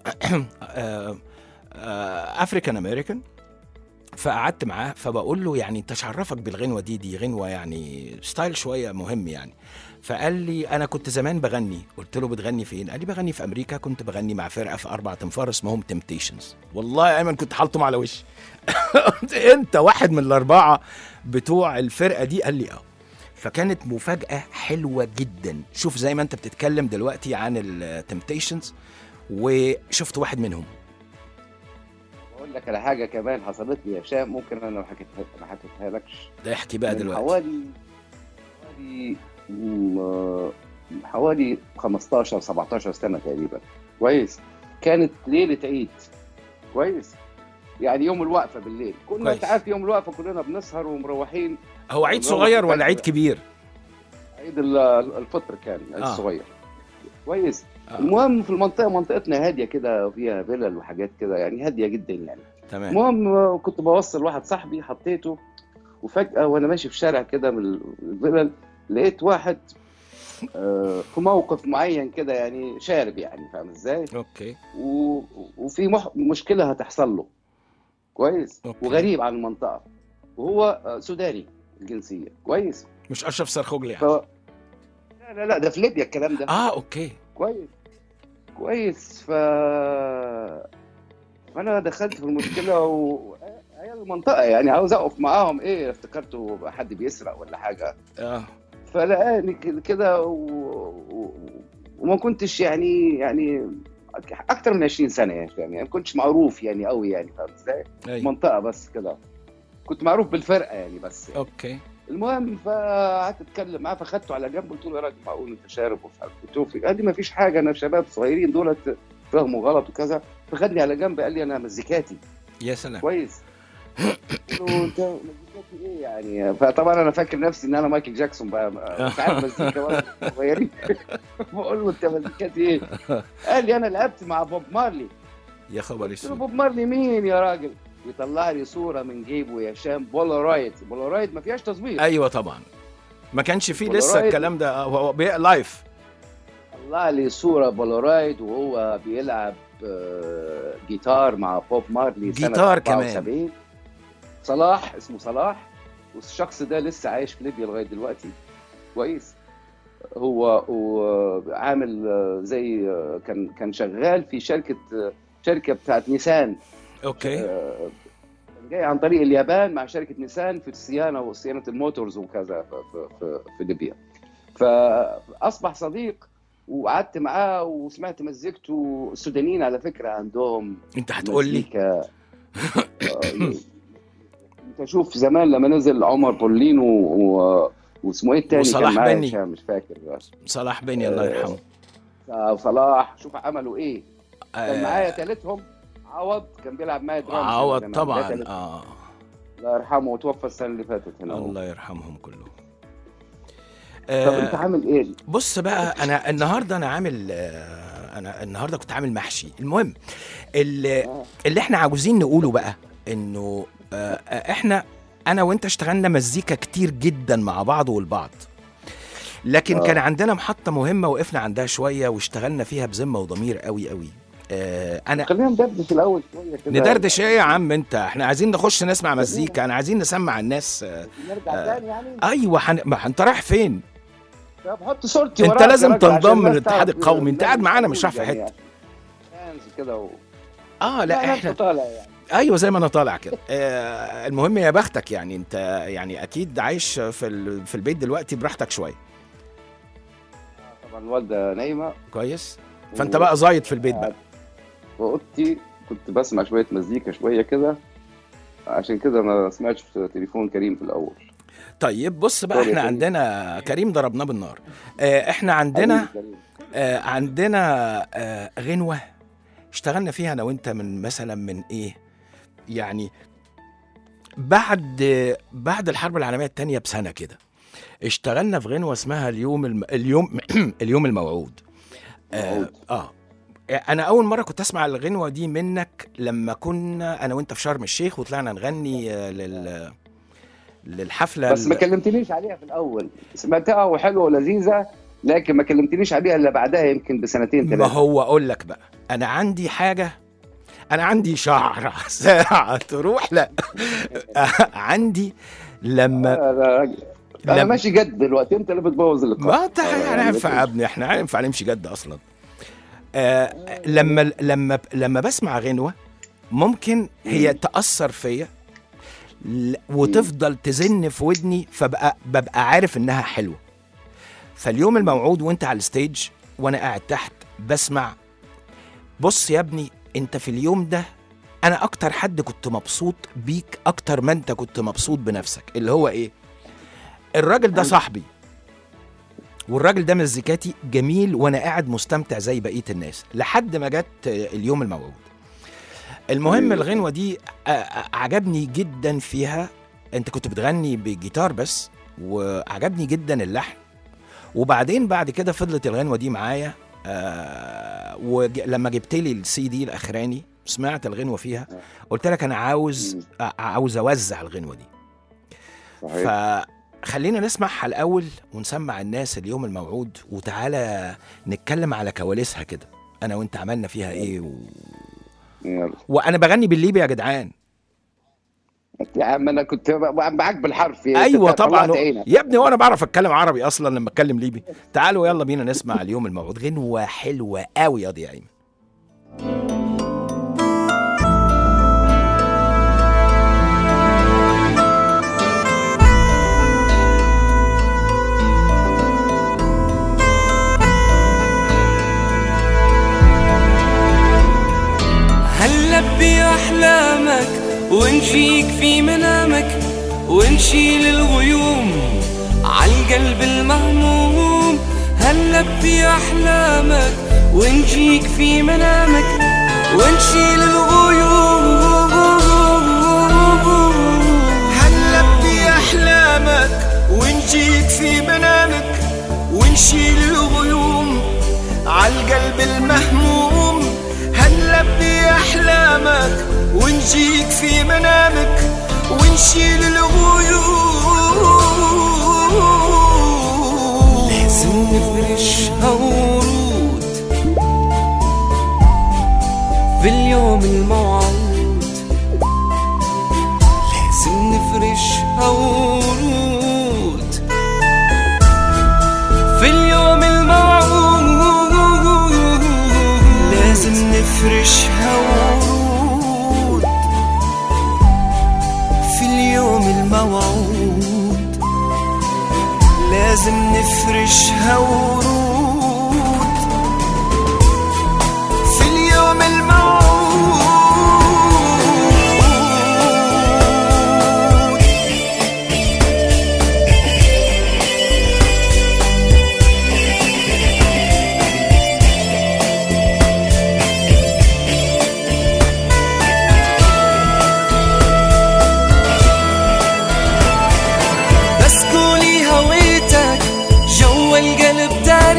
افريكان امريكان فقعدت معاه فبقول له يعني انت عرفك بالغنوه دي دي غنوه يعني ستايل شويه مهم يعني فقال لي انا كنت زمان بغني قلت له بتغني فين قال لي بغني في امريكا كنت بغني مع فرقه في اربع تنفار اسمهم تمتيشنز والله يا ايمن كنت حاطهم على وشي قلت انت واحد من الاربعه بتوع الفرقه دي قال لي اه فكانت مفاجاه حلوه جدا شوف زي ما انت بتتكلم دلوقتي عن التمتيشنز وشفت واحد منهم اقول لك على حاجه كمان حصلت لي يا هشام ممكن انا ما حكيتها ما حكيتها لكش ده احكي بقى من دلوقتي حوالي حوالي م- حوالي 15 17 سنه تقريبا كويس كانت ليله عيد كويس يعني يوم الوقفه بالليل كنا كويس. انت عارف يوم الوقفه كلنا بنسهر ومروحين هو عيد هو صغير ولا كان- عيد كبير عيد ال- الفطر كان عيد آه. صغير كويس آه. المهم في المنطقه منطقتنا هاديه كده وفيها فيلل وحاجات كده يعني هاديه جدا يعني تمام المهم آه، كنت بوصل واحد صاحبي حطيته وفجأة وأنا ماشي في شارع كده من الفلل لقيت واحد آه، في موقف معين كده يعني شارب يعني فاهم ازاي؟ اوكي و... وفي مح... مشكلة هتحصل له كويس؟ أوكي. وغريب عن المنطقة وهو آه، سوداني الجنسية كويس؟ مش اشرف سرخوجلي ف... يعني لا لا لا ده في ليبيا الكلام ده اه اوكي كويس كويس ف فانا دخلت في المشكله و هي المنطقه يعني عاوز اقف معاهم ايه افتكرته حد بيسرق ولا حاجه اه فلقاني كده- كده و... و... وما كنتش يعني يعني اكتر من 20 سنه يعني فاهم يعني ما كنتش معروف يعني قوي يعني فاهم ازاي ايوه منطقه بس كده كنت معروف بالفرقه يعني بس يعني. اوكي المهم فقعدت اتكلم معاه فخدته على جنب قلت له يا راجل معقول انت شارب ومش عارف قلت له في- قال لي ما فيش حاجه انا شباب صغيرين دولت فهموا غلط وكذا فخدني على جنب قال لي انا مزيكاتي يا سلام كويس قلت له انت مزيكاتي ايه يعني فطبعا انا فاكر نفسي ان انا مايكل جاكسون بقى مش عارف مزيكا ولا صغيرين بقول له انت مزيكاتي ايه؟ قال لي انا لعبت مع بوب مارلي يا خبر قلت له اسود بوب مارلي مين يا راجل؟ يطلع لي صوره من جيبه يا شام بولارويد بولارويد ما فيهاش تصوير ايوه طبعا ما كانش فيه بولارويد. لسه الكلام ده آه، هو بي- لايف طلع لي صورة بولارويد وهو بيلعب آه، جيتار مع بوب مارلي سنة جيتار كمان. 74. صلاح اسمه صلاح والشخص ده لسه عايش في ليبيا لغاية دلوقتي كويس هو هو عامل آه، زي آه، كان كان شغال في شركة آه، شركة بتاعت نيسان اوكي آه، كان جاي عن طريق اليابان مع شركة نيسان في الصيانة وصيانة الموتورز وكذا في, في, في, في ليبيا فأصبح صديق وقعدت معاه وسمعت مزيكته السودانيين على فكرة عندهم انت هتقول لي مزيكا آه، انت شوف زمان لما نزل عمر بولين و... و... واسمه ايه التاني وصلاح كان معايا بني. هشام، مش فاكر صلاح بني الله يرحمه آه، صلاح شوف عملوا ايه كان آه، معايا ثالثهم عوض كان بيلعب معايا درامز عوض زمان. طبعا ده تالت. اه الله يرحمه وتوفى السنه اللي فاتت هنا هو. الله يرحمهم كلهم طب انت آه عامل ايه؟ بص بقى انا النهارده انا عامل آه، انا النهارده كنت عامل محشي المهم اللي, آه. اللي احنا عاوزين نقوله بقى انه آه، آه، احنا انا وانت اشتغلنا مزيكا كتير جدا مع بعض والبعض لكن آه. كان عندنا محطة مهمة وقفنا عندها شوية واشتغلنا فيها بذمة وضمير قوي قوي آه انا خلينا ندردش الاول شويه كده ندردش ايه يا عم انت احنا عايزين نخش نسمع مزيكا انا عايزين نسمع الناس آه نرجع تاني يعني ايوه حن... ما انت رايح فين طب حط صورتي انت وراك يا لازم راجل عشان تنضم الناس للاتحاد تعرف القومي انت قاعد الناس معانا مش رايح في يعني حته فانز كده و... اه لا احنا طالع يعني ايوه زي ما انا طالع كده آه المهم يا بختك يعني انت يعني اكيد عايش في ال... في البيت دلوقتي براحتك شويه طبعا الوالده نايمه كويس فانت بقى زايد في البيت بقى في اوضتي كنت بسمع شويه مزيكا شويه كده عشان كده ما سمعتش في تليفون كريم في الاول طيب بص بقى سوري يا احنا كريم. عندنا كريم ضربناه بالنار آه احنا عندنا حبيبي كريم. آه عندنا آه غنوة اشتغلنا فيها انا وانت من مثلا من ايه يعني بعد بعد الحرب العالميه الثانيه بسنه كده اشتغلنا في غنوه اسمها اليوم الم... اليوم اليوم الموعود آه, موعود. اه انا اول مره كنت اسمع الغنوه دي منك لما كنا انا وانت في شرم الشيخ وطلعنا نغني آه، لل للحفله بس ما ال- كلمتنيش عليها في الاول سمعتها وحلوه ولذيذه لكن ما كلمتنيش عليها الا بعدها يمكن بسنتين ما ثلاثه هو اقول لك بقى انا عندي حاجه انا عندي شعره ساعه تروح لا عندي لما انا راجل انا لما- ماشي جد دلوقتي انت اللي بتبوظ اللقاء ما انت آه، يعني هينفع يا ابني احنا هينفع نمشي جد اصلا آه لما لما لما بسمع غنوه ممكن هي تاثر فيا ل- وتفضل تزن في ودني فبقى ببقى عارف انها حلوه فاليوم الموعود وانت على الستيج وانا قاعد تحت بسمع بص يا ابني انت في اليوم ده انا اكتر حد كنت مبسوط بيك اكتر ما انت كنت مبسوط بنفسك اللي هو ايه الراجل ده صاحبي والراجل ده مزيكاتي جميل وانا قاعد مستمتع زي بقيه الناس لحد ما جت اليوم الموعود المهم الغنوه دي آه، آه، عجبني جدا فيها انت كنت بتغني بجيتار بس وعجبني جدا اللحن وبعدين بعد كده فضلت الغنوه دي معايا آه ولما جبت لي السي دي الاخراني سمعت الغنوه فيها قلت لك انا عاوز آه، عاوز اوزع الغنوه دي صحيح فخلينا نسمعها الأول ونسمع الناس اليوم الموعود وتعالى نتكلم على كواليسها كده أنا وأنت عملنا فيها إيه و... يلا. وأنا بغني بالليبي يا جدعان يا عم انا كنت معاك بالحرف يا أيوة أنت طبعا طلعت عينك. يا ابني وأنا بعرف أتكلم عربي أصلا لما أتكلم ليبي تعالوا يلا بينا نسمع اليوم الموعود غنوة حلوة قوي يا ضياء أيمن هنلبي أحلامك ونجيك في منامك ونشيل الغيوم عالقلب المهموم هنلبي أحلامك ونجيك في منامك ونشيل الغيوم هنلبي أحلامك ونجيك في منامك ونشيل الغيوم عالقلب المهموم هنلبي أحلامك ونجيك في منامك ونشيل الغيوم لازم نفرشها ورود في اليوم الموعود لازم نفرشها ورود في اليوم الموعود لازم نفرشها ورود في اليوم الموعود لازم نفرشها ورود في اليوم الموعود بس قولي هويتك جوا القلب داري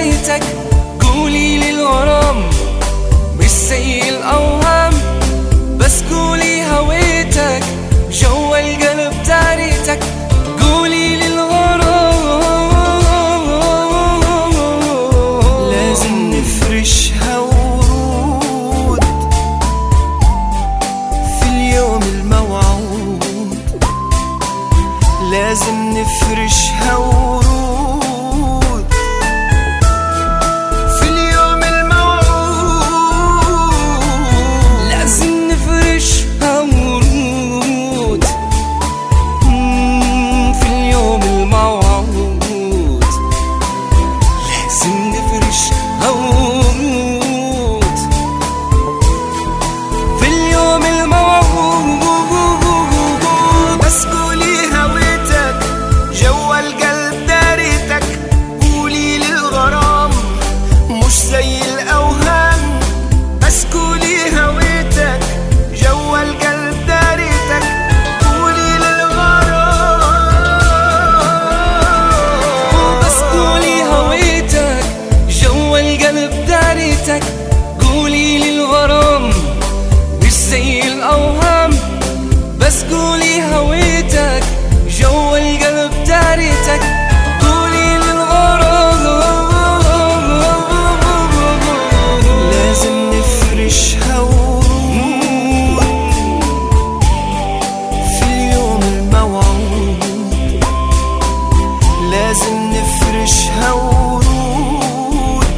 لازم نفرشها ورود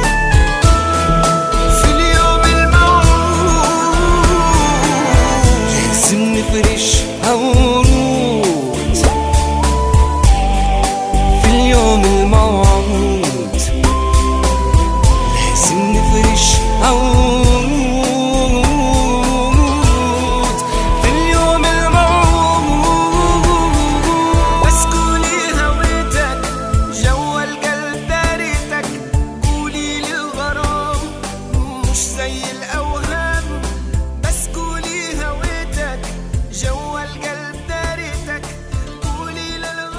في اليوم الموعود لازم نفرشها ورود في اليوم الموعود لازم نفرشها ورود في اليوم الموعود بس قولي هويتك جوا القلب داريتك قولي للغرام مش زي الأوهام بس قولي هويتك جوا القلب داريتك قولي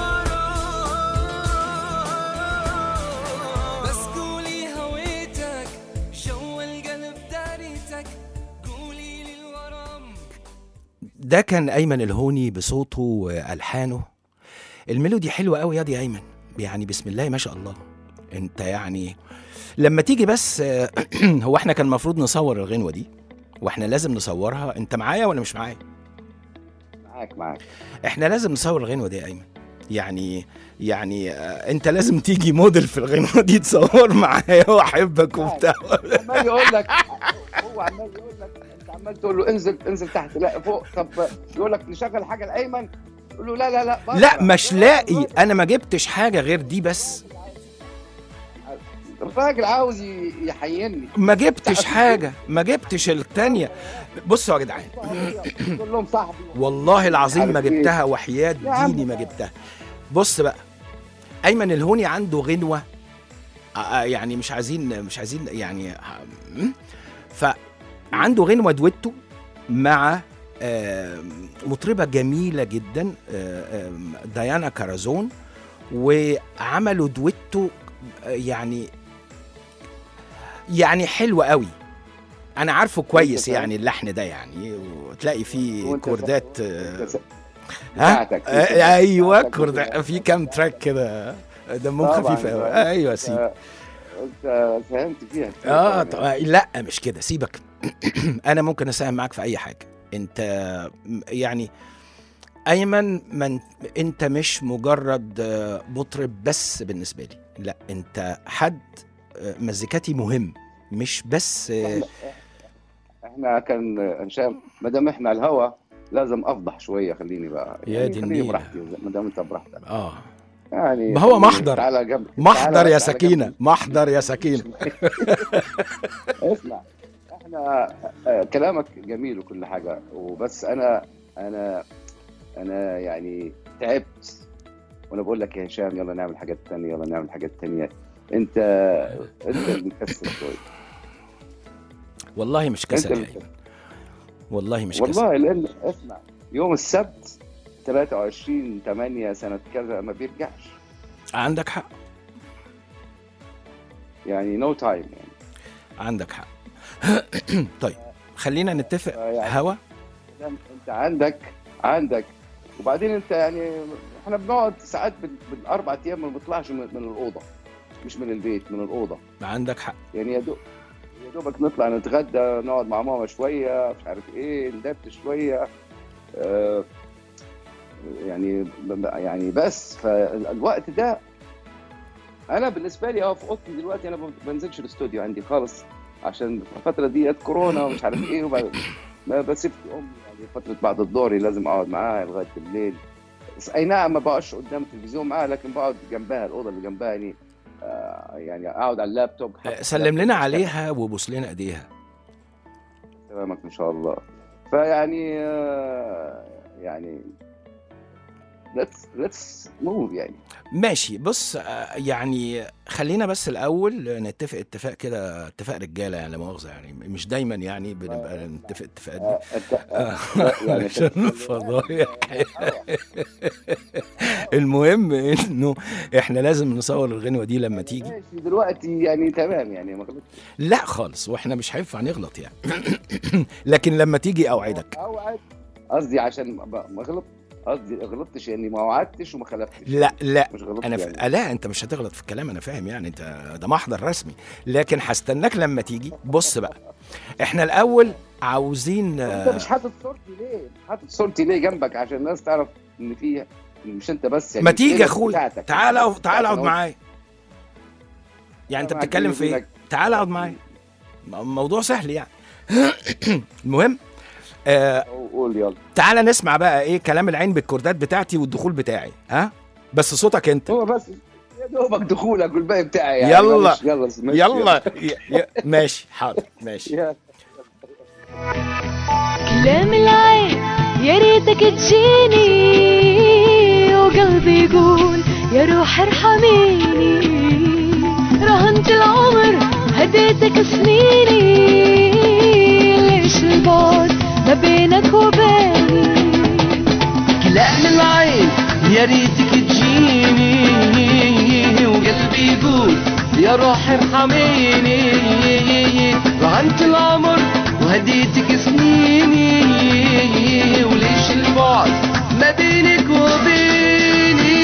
للغرام بس قولي هويتك جوا القلب داريتك قولي للغرام ده كان ايمن الهوني بصوته والحانه الميلودي حلوه قوي يا دي ايمن يعني بسم الله ما شاء الله انت يعني لما تيجي بس هو احنا كان المفروض نصور الغنوه دي واحنا لازم نصورها انت معايا ولا مش معايا معاك معاك احنا لازم نصور الغنوه دي يا ايمن يعني يعني آه، انت لازم تيجي موديل في الغنوه دي تصور معايا واحبك وبتاع عمال يقول لك هو عمال يقول لك انت عمال تقول له انزل انزل تحت لا فوق طب يقول لك نشغل حاجه لايمن تقول له لا لا لا بره. لا مش بره. لاقي انا ما جبتش حاجه غير دي بس الراجل عاوز ي- يحييني ما جبتش حاجه ما جبتش التانية بصوا يا جدعان تقول لهم صاحبي والله العظيم ما عارف إيه؟ جبتها وحياة يا عم. ديني ما جبتها بص بقى ايمن الهوني عنده غنوه آه، آه، يعني مش عايزين مش عايزين يعني م? فعنده غنوه دويتو مع آم، مطربه جميله جدا آه، آم، ديانا كارازون وعملوا دويتو آه، يعني يعني حلو قوي انا عارفه كويس فاهم؟ يعني اللحن ده يعني وتلاقي فيه وأنت كوردات فاهم؟ آه، أنت س- ها بتاعتك. آه، ايوه بتاعتك. كورد في كام تراك كده دمهم طبعاً، خفيف قوي طبعاً. ايوه سيب آه، انت فهمت فيها كتير اه طبعاً. طبعا لا مش كده سيبك انا ممكن اساهم معاك في اي حاجه انت م- يعني ايمن من انت مش مجرد آه، مطرب بس بالنسبه لي لا انت حد آه، مزيكاتي مهم مش بس آه، احنا كان هشام ما دام احنا على الهوا لازم افضح شويه خليني بقى يا يعني دي خليني النيلة. براحتي ما دام انت براحتك اه يعني ما هو خليني- محضر. تعالى جنب محضر تعالى- يا تعالى سكينه جنبي. محضر يا سكينه اسمع احنا آه، كلامك جميل وكل حاجه وبس انا انا انا يعني تعبت وانا بقول لك يا هشام يلا نعمل حاجات تانية يلا نعمل حاجات تانية انت انت اللي مكسر شويه والله مش انت كسل يا اللي ايمن والله مش كسل والله لان اسمع يوم السبت 23 8 سنه كذا ما بيرجعش عندك حق يعني نو تايم يعني عندك حق طيب خلينا نتفق آه، يعني هوا دام انت عندك عندك وبعدين انت يعني احنا بنقعد ساعات بال- بالاربع ايام ما بنطلعش من, من الاوضه مش من البيت من الاوضه عندك حق يعني يا دوب يا دوبك نطلع نتغدى نقعد مع ماما شويه مش عارف ايه ندبت شويه آه يعني ب- يعني بس فالوقت ده انا بالنسبه لي اه في اوضتي دلوقتي انا ما بنزلش الاستوديو عندي خالص عشان الفتره ديت كورونا ومش عارف ايه وبعد ما بسيب امي يعني فتره بعد الظهر لازم اقعد معاها لغايه الليل بس اي نعم ما بقعدش قدام التلفزيون معاها لكن بقعد جنبها الاوضه اللي جنبها يعني آه يعني اقعد على اللابتوب آه، سلم لنا عليها وبوس لنا ايديها سلامك ان شاء الله فيعني آه يعني let's let's move يعني ماشي بص آه، يعني خلينا بس الاول نتفق اتفاق كده اتفاق رجاله يعني لا مؤاخذه يعني مش دايما يعني بنبقى نتفق اتفاقات دي آه، أنت- آه، يعني عشان الفضايح المهم انه احنا لازم نصور الغنوه دي لما تيجي ماشي دلوقتي يعني تمام يعني ما غلطتش لا خالص واحنا مش هينفع نغلط يعني لكن لما تيجي اوعدك اوعد قصدي عشان ما ما غلط قصدي غلطتش يعني ما وعدتش وما خلفتش لا لا مش غلطت انا ف... يعني. لا انت مش هتغلط في الكلام انا فاهم يعني انت ده محضر رسمي لكن هستناك لما تيجي بص بقى احنا الاول عاوزين انت مش حاطط صورتي ليه؟ مش حاطط صورتي ليه جنبك عشان الناس تعرف ان في مش انت بس يعني ما تيجي يا الفرق اخويا بتاعتك. تعال أقف- تعال اقعد بتاعتك معايا يعني انت معاك بتتكلم في بيني ايه وبينك. تعال اقعد معايا م- موضوع سهل يعني المهم آه أهو، قول يلا تعال نسمع بقى ايه كلام العين بالكوردات بتاعتي والدخول بتاعي ها بس صوتك انت هو بس يا دوبك دخولك والباقي بتاعي يعني يلا. معلش، يلا ماشي، يلا ي- ي- ماشي حاضر ماشي يلا. كلام العين يا ريتك تجيني وقلبي يقول يا روح ارحميني رهنت العمر هديتك سنيني ليش البعد ما بينك وبيني كلام العين يا ريتك تجيني وقلبي يقول يا روح ارحميني رهنت العمر وهديتك سنيني وليش البعد ما بينك وبيني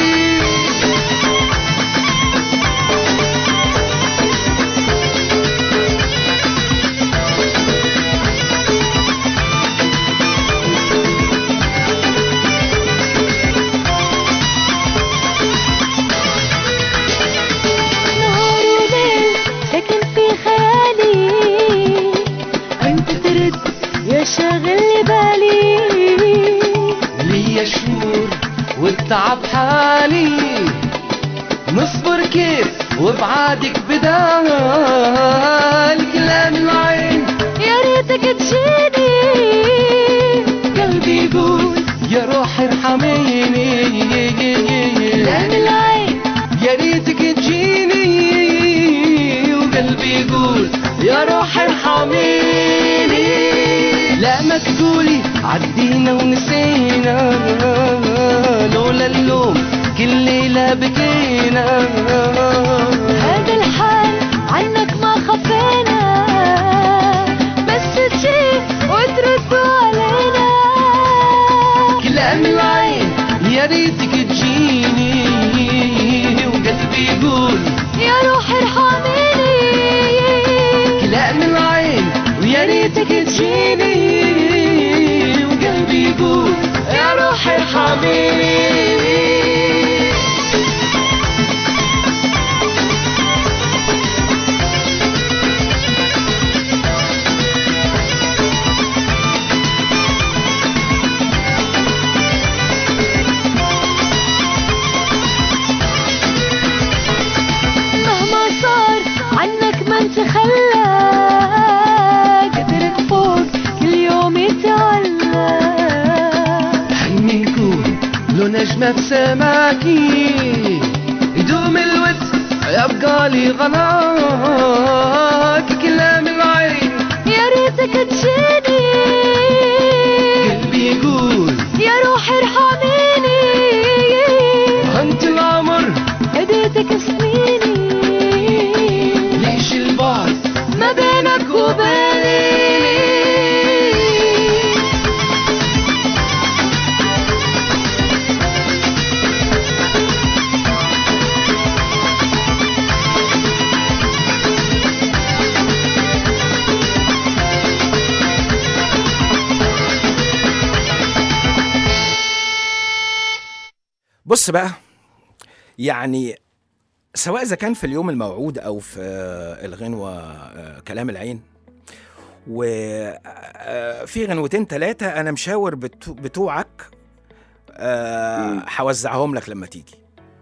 نهار وليل ساكن في خيالي انت ترد يا شاغل بالي ليا شهور والتعب حالي نصبر كيف وبعادك بدال كلام العين يا ريتك تجيني قلبي يقول يا روح ارحميني كلام العين يا ريتك تجيني وقلبي يقول يا روح ارحميني لا ما تقولي عدينا ونسينا لولا اللوم كل ليلة بكينا هذا الحال عنك ما خفينا بس تجي وترد علينا كلام العين يا ريتك تجيني وقلبي يقول يا روح ارحميني كلام العين ويا ريتك تجيني وقلبي يقول يا روح ارحميني مهما صار عنك ما انت خلى قدرك فوق كل يوم يتعلى حلمي يكون لو نجمة في سماكي يدوم الود يبقى لي غلاك كلام العين يا ريتك تجيني قلبي يقول يا روح ارحميني انت العمر هديتك سنيني ليش البعد ما بينك وبيني بص بقى يعني سواء اذا كان في اليوم الموعود او في آه، الغنوه آه، كلام العين وفي غنوتين ثلاثه انا مشاور بتو- بتوعك آه، مم. هوزعهم لك لما تيجي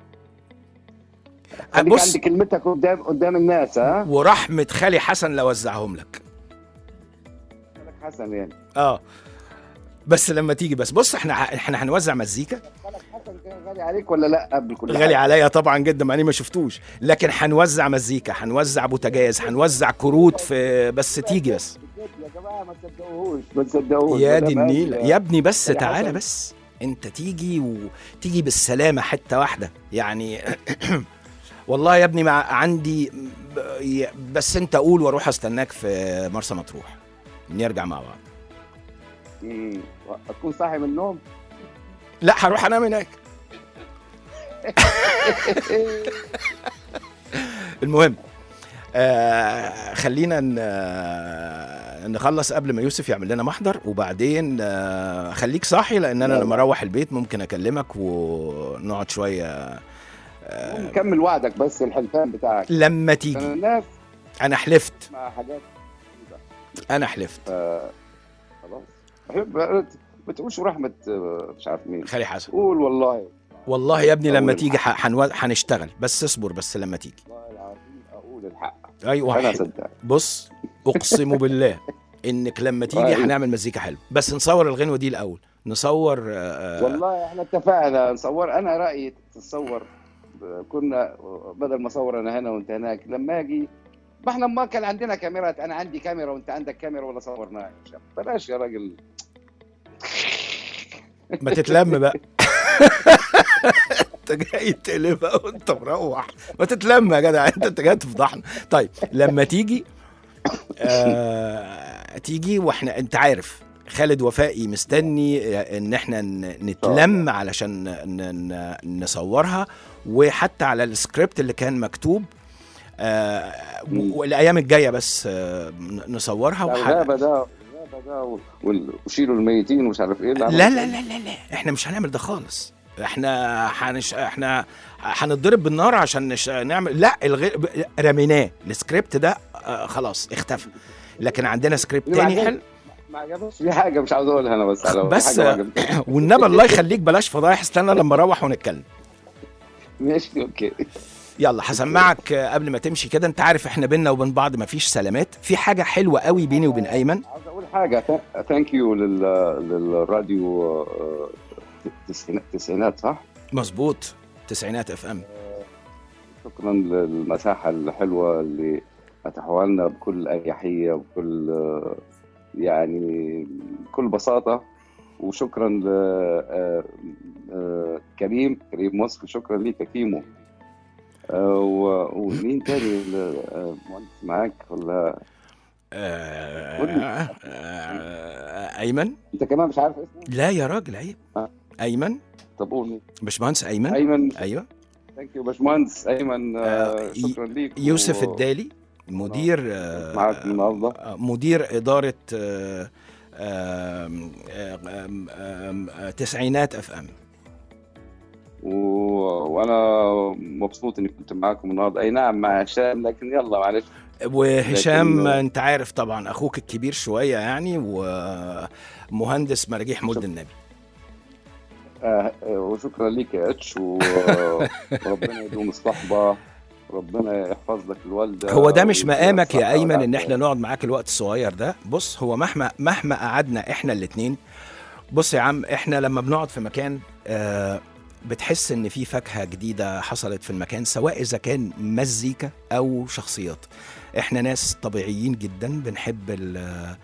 خليك بص عند كلمتك قدام قدام الناس ها ورحمه خالي حسن لو وزعهم لك خالك حسن يعني اه بس لما تيجي بس بص احنا احنا هنوزع مزيكا خالك حسن كان غالي عليك ولا لا قبل كل غالي حاجة؟ عليا طبعا جدا مع اني ما شفتوش لكن هنوزع مزيكا هنوزع بوتاجاز هنوزع كروت في بس تيجي بس يا جماعه ما تصدقوهوش ما تصدقوهوش يا ما دي دام قال- النيلة يا ابني بس خالي تعالى حسن. بس انت تيجي وتيجي بالسلامة حتة واحدة يعني والله يا ابني مع عندي ب- ي- بس انت قول واروح استناك في مرسى مطروح نرجع مع بعض مم. هتكون صاحي من النوم لا هروح انام هناك المهم آه خلينا ن- آه، نخلص قبل ما يوسف يعمل لنا محضر وبعدين آه خليك صاحي لان انا لا، لما لا. اروح البيت ممكن اكلمك ونقعد شويه كمل وعدك بس الحلفان بتاعك لما عشان تيجي الناس انا حلفت مع حاجات انا حلفت آه، خلاص بحب- ما تقولش رحمة آه، مش عارف مين خلي حسن قول والله والله يا ابني لما أول تيجي ح- حنو- هنشتغل بس اصبر بس لما تيجي والله العظيم اقول الحق ايوه انا ح- صدق بص اقسم بالله انك لما تيجي أيوة. هنعمل مزيكا حلو بس نصور الغنوه دي الاول نصور آه، والله احنا اتفقنا نصور انا رايي تتصور كنا بدل ما اصور انا هنا وانت هناك لما اجي ما احنا ما كان عندنا كاميرات انا عندي كاميرا وانت عندك كاميرا ولا صورناها يا شباب بلاش يا راجل ما تتلم بقى انت جاي تقلبها وانت مروح ما تتلم يا جدع انت انت جاي تفضحنا طيب لما تيجي آه تيجي واحنا انت عارف خالد وفائي مستني ان احنا ن- نتلم علشان ن- ن- نصورها وحتى على السكريبت اللي كان مكتوب آه مم. والايام الجايه بس آه نصورها وح- الغابه ده الغابه ده وال- وشيلوا الميتين ومش عارف ايه لا لا لا لا لا احنا مش هنعمل ده خالص احنا حنش احنا هنتضرب بالنار عشان نش... نعمل لا الغي... ب- رميناه السكريبت ده آه خلاص اختفى لكن عندنا سكريبت اللي تاني بعدين- حلو ما عجبش في حاجه مش عاوز اقولها انا بس على بس حاجه ما عجبتنيش. والنبي الله يخليك بلاش فضايح استنى لما اروح ونتكلم ماشي اوكي يلا هسمعك آه، قبل ما تمشي كده انت عارف احنا بينا وبين بعض مفيش سلامات في حاجه حلوه قوي بيني وبين ايمن عاوز اقول حاجه ثانك يو للراديو آه، تسعينات تسعينات صح؟ مظبوط تسعينات اف ام شكرا للمساحة الحلوة اللي فتحوها لنا بكل أريحية وبكل آه، يعني بكل بساطة وشكرا ل آه، آه، كريم كريم مصر شكرا ليك يا كيمو آه، و- ومين تاني ال- آه، مهندس معاك ولا آه قول لي. آه آه ايمن انت كمان مش عارف اسمه؟ لا يا راجل عيب آه. ايمن طب قول مين؟ باشمهندس ايمن ايمن ايوه ثانك يو باشمهندس ايمن آه، آه، ي- شكرا ليك يوسف و- الدالي مدير آه، معاك النهارده آه، مدير اداره آه، آم، آم، آم، آه، تسعينات اف ام و... وانا مبسوط اني كنت معاكم النهارده اي نعم مع هشام لكن يلا معلش وهشام لكن- انت عارف طبعا اخوك الكبير شويه يعني ومهندس مراجيح مولد النبي آه آه، وشكرا ليك يا اتش و- وربنا يدوم الصحبه ربنا يحفظ لك الوالده هو ده مش ويديها مقامك يا الصحة ايمن ان والعافية. احنا نقعد معاك الوقت الصغير ده بص هو مهما مهما قعدنا احنا الاتنين بص يا عم احنا لما بنقعد في مكان آه بتحس ان في فاكهه جديده حصلت في المكان سواء اذا كان مزيكا او شخصيات احنا ناس طبيعيين جدا بنحب ال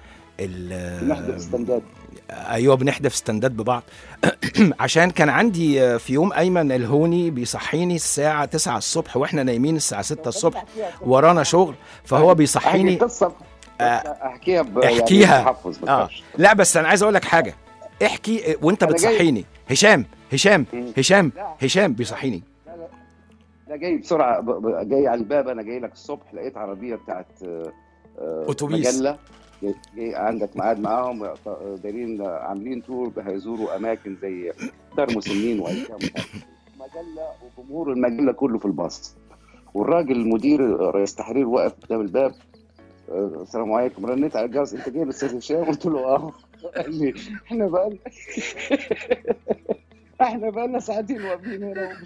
ال بنحضر استنداد ايوه بنحدف استندات ببعض عشان كان عندي آه، في يوم ايمن الهوني بيصحيني الساعه 9 الصبح واحنا نايمين الساعه 6 الصبح ورانا شغل فهو احكي بيصحيني قصه آه، احكيها ب... احكيها. يعني تحفظ ما اه تخافش. لا بس انا عايز اقول لك حاجه احكي آه، وانت أنا جاي. بتصحيني هشام هشام مم. هشام لا. هشام بيصحيني انا جاي بسرعه ب... ب... جاي على الباب انا جاي لك الصبح لقيت عربيه بتاعت آه، آه، أتوبيس. مجله جاي- جاي عندك ميعاد معاهم آه، دايرين آه، عاملين تور هيزوروا اماكن زي دار مسنين وايتام مجله وجمهور المجله كله في الباص والراجل المدير رئيس تحرير واقف قدام الباب آه، السلام عليكم رنيت على الجرس انت جاي الاستاذ هشام قلت له اه قال لي احنا بقى احنا بقى لنا ساعتين واقفين هنا ومش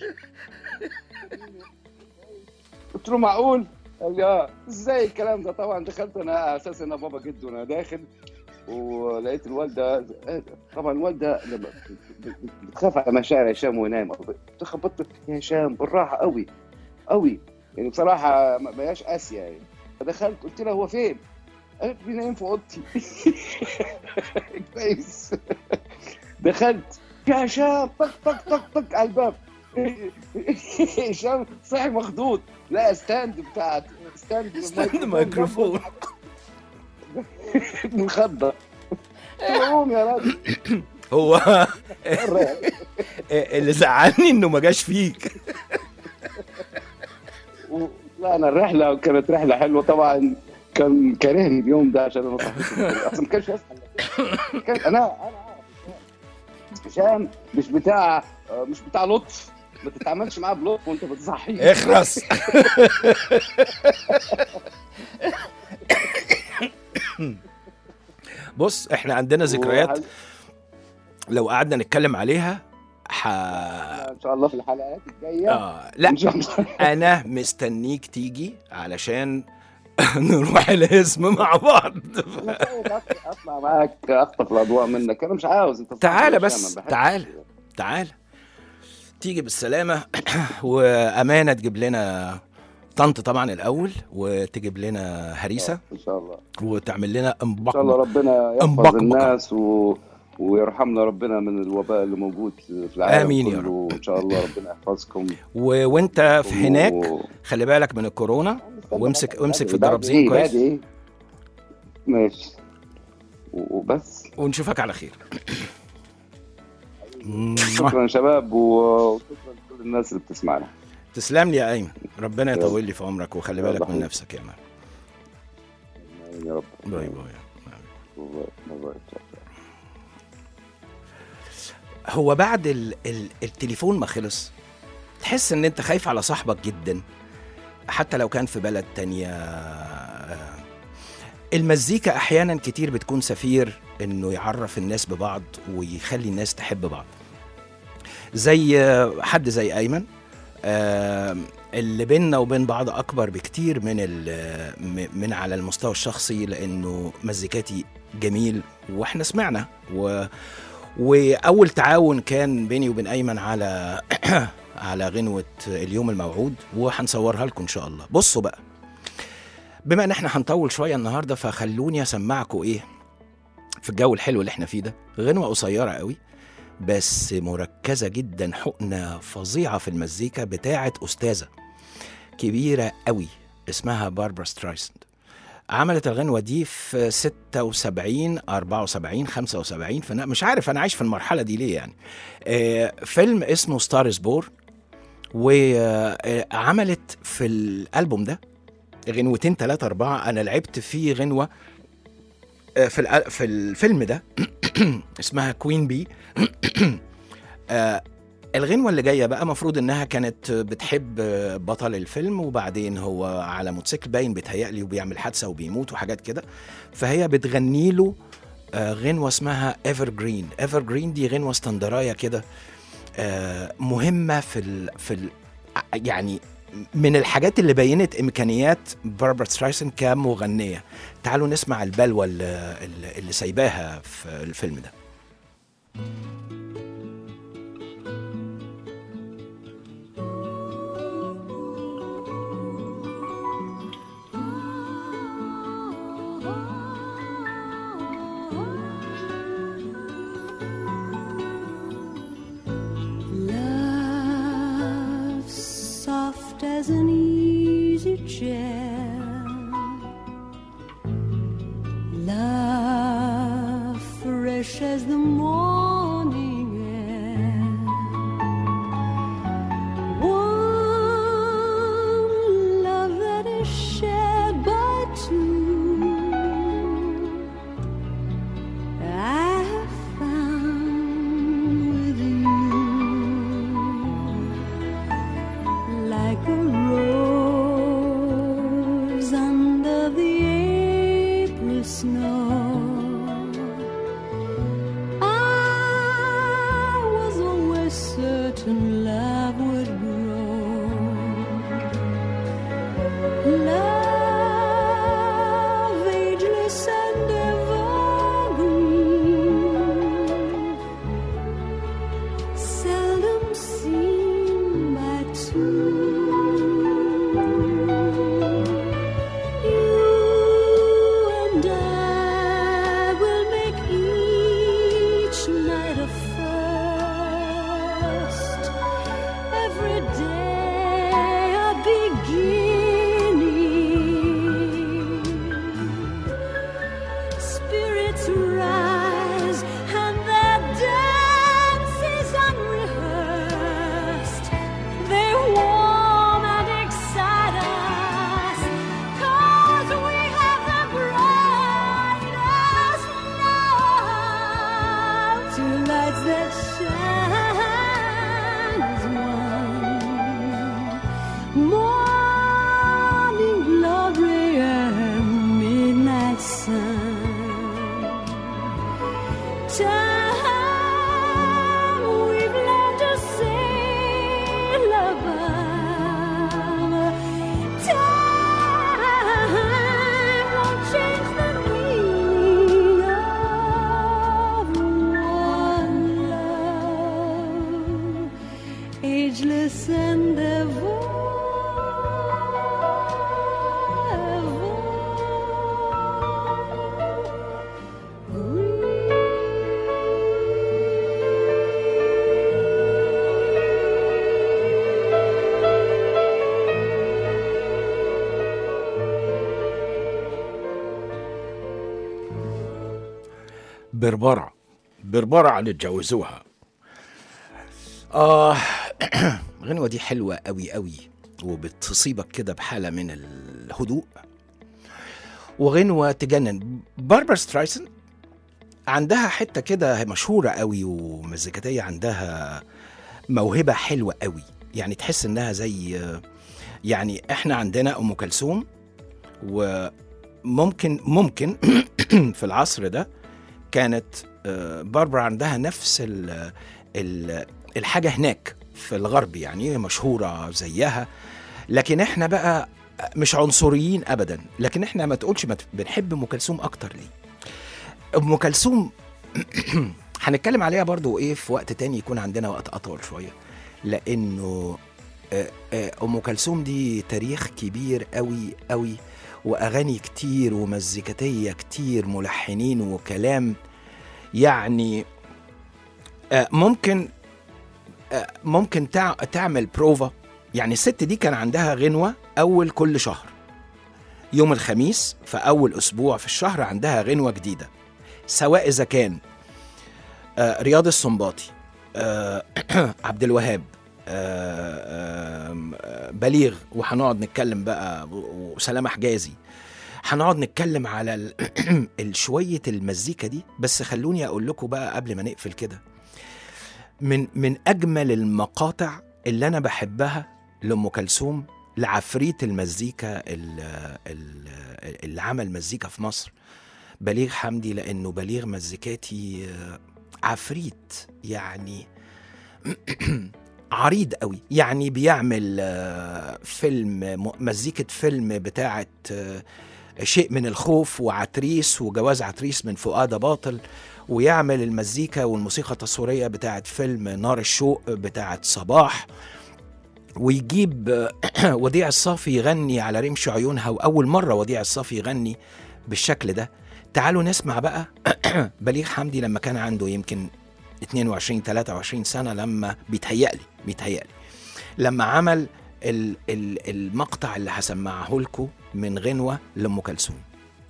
قلت له معقول؟ قال لي اه ازاي الكلام ده طبعا دخلت انا على اساس ان بابا جد وانا داخل ولقيت الوالده طبعا الوالده لما بتخاف على مشاعر هشام وهو نايم خبطت يا هشام بالراحه قوي قوي يعني بصراحه ما ما هياش قاسيه يعني فدخلت قلت لها هو فين؟ قالت لي نايم في اوضتي كويس دخلت يا هشام طق طق طق طق على الباب هشام صحي مخضوض لا ستاند بتاعت ستاند ستاند ميكروفون. مخضر قوم يا راجل هو اللي زعلني انه ما جاش فيك و- طلعنا الرحله وكانت رحله حلوه طبعا كان كارهني اليوم ده عشان انا صحيت اصلا ما كانش يسمع إلا كده. كان انا انا عارف هشام. هشام مش بتاع مش بتاع لطف ما تتعاملش معاه بلطف وانت بتصحيه اخرس بص احنا عندنا ذكريات وهل- لو قعدنا نتكلم عليها ح... ان شاء الله في الحلقات الجايه آه لا ان شاء الله انا مستنيك تيجي علشان نروح الاسم مع بعض أنا خايف أطلع- اطلع معاك اخطف الاضواء منك انا مش عاوز انت تعالى صاحبي يا بس، هشام، ما بحبش تعالى. كده. تعال تيجي بالسلامة وأمانة تجيب لنا طنط طبعا الأول وتجيب لنا هريسة ان شاء الله وتعمل لنا ان شاء الله انبق ربنا يحفظ انبقبقة. الناس و... ويرحمنا ربنا من الوباء اللي موجود في العالم آمين يا كله ان شاء الله ربنا يحفظكم و... وانت في هناك و... خلي بالك من الكورونا وامسك امسك في بعد الدرابزين إيه؟ كويس بعد ايه ماشي و- وبس ونشوفك على خير شكرا يا شباب و- وشكرا لكل الناس اللي بتسمعنا تسلم لي يا ايمن ربنا يطول لي في عمرك وخلي بالك من يلا. نفسك يا مان يا رب باي باي باي باي. هو بعد ال... ال... التليفون ما خلص تحس ان انت خايف على صاحبك جدا حتى لو كان في بلد تانية آه، المزيكا احيانا كتير بتكون سفير انه يعرف الناس ببعض ويخلي الناس تحب بعض زي آه، حد زي ايمن آه، اللي بيننا وبين بعض اكبر بكتير من ال- م- من على المستوى الشخصي لانه مزيكاتي جميل واحنا سمعنا و واول تعاون كان بيني وبين ايمن على على غنوه اليوم الموعود وهنصورها لكم ان شاء الله بصوا بقى بما ان احنا هنطول شويه النهارده فخلوني اسمعكم ايه في الجو الحلو اللي احنا فيه ده غنوه قصيره قوي بس مركزه جدا حقنه فظيعه في المزيكا بتاعه استاذه كبيره قوي اسمها باربرا سترايسند عملت الغنوة دي في 76 74 75 فأنا مش عارف أنا عايش في المرحلة دي ليه يعني آه، فيلم اسمه ستار بور وعملت في الألبوم ده غنوتين ثلاثة أربعة أنا لعبت فيه غنوة آه، في الأ- في الفيلم ده اسمها كوين بي آه، الغنوة اللي جاية بقى مفروض انها كانت بتحب بطل الفيلم وبعدين هو على موتوسيكل باين بيتهيألي وبيعمل حادثة وبيموت وحاجات كده فهي بتغني له آه، غنوة اسمها ايفر جرين ايفر جرين دي غنوة اسكندراية كده آه، مهمة في ال في ال يعني من الحاجات اللي بينت امكانيات باربرا سترايسن كمغنيه تعالوا نسمع البلوه اللي, اللي- اللي سايباها في الفيلم ده Love soft as an easy chair. Love fresh as the morning air. One love that is shared by two. I have found with you like a rose under the April snow. I was always certain love would grow. Love ageless and evergreen seldom seen by two. بربرة بربرة اللي اتجوزوها آه الغنوة دي حلوة قوي قوي وبتصيبك كده بحالة من الهدوء وغنوة تجنن باربرا سترايسن عندها حتة كده مشهورة قوي ومزيكاتية عندها موهبة حلوة قوي يعني تحس انها زي يعني احنا عندنا ام كلثوم وممكن ممكن في العصر ده كانت آه، باربرا عندها نفس ال ال الحاجة هناك في الغرب يعني مشهورة زيها لكن احنا بقى مش عنصريين ابدا لكن احنا ما تقولش ما ت- بنحب ام كلثوم اكتر ليه ام كلثوم هنتكلم عليها برضو ايه في وقت تاني يكون عندنا وقت اطول شويه لانه آه، آه، ام كلثوم دي تاريخ كبير قوي قوي واغاني كتير ومزيكاتيه كتير ملحنين وكلام يعني آه، ممكن آه، ممكن تع- تعمل بروفا يعني الست دي كان عندها غنوه اول كل شهر يوم الخميس في اول اسبوع في الشهر عندها غنوه جديده سواء اذا كان آه، رياض السنباطي آه، عبد الوهاب آه، آم، آه، بليغ وهنقعد نتكلم بقى و- وسلامة حجازي هنقعد نتكلم على ال- الشوية المزيكا دي بس خلوني أقول لكم بقى قبل ما نقفل كده من من أجمل المقاطع اللي أنا بحبها لأم كلثوم لعفريت المزيكا ال- ال- اللي عمل مزيكا في مصر بليغ حمدي لأنه بليغ مزيكاتي آه، عفريت يعني عريض قوي يعني بيعمل آه، فيلم م- مزيكة فيلم بتاعة آه، شيء من الخوف وعتريس وجواز عتريس من فؤاد باطل ويعمل المزيكا والموسيقى التصويرية بتاعة فيلم نار الشوق بتاعة صباح ويجيب آه، وديع الصافي يغني على رمش عيونها وأول مرة وديع الصافي يغني بالشكل ده تعالوا نسمع بقى بليغ حمدي لما كان عنده يمكن 22 23 سنه لما بيتهيألي بيتهيألي لما عمل ال ال المقطع اللي هسمعه لكم من غنوه لام كلثوم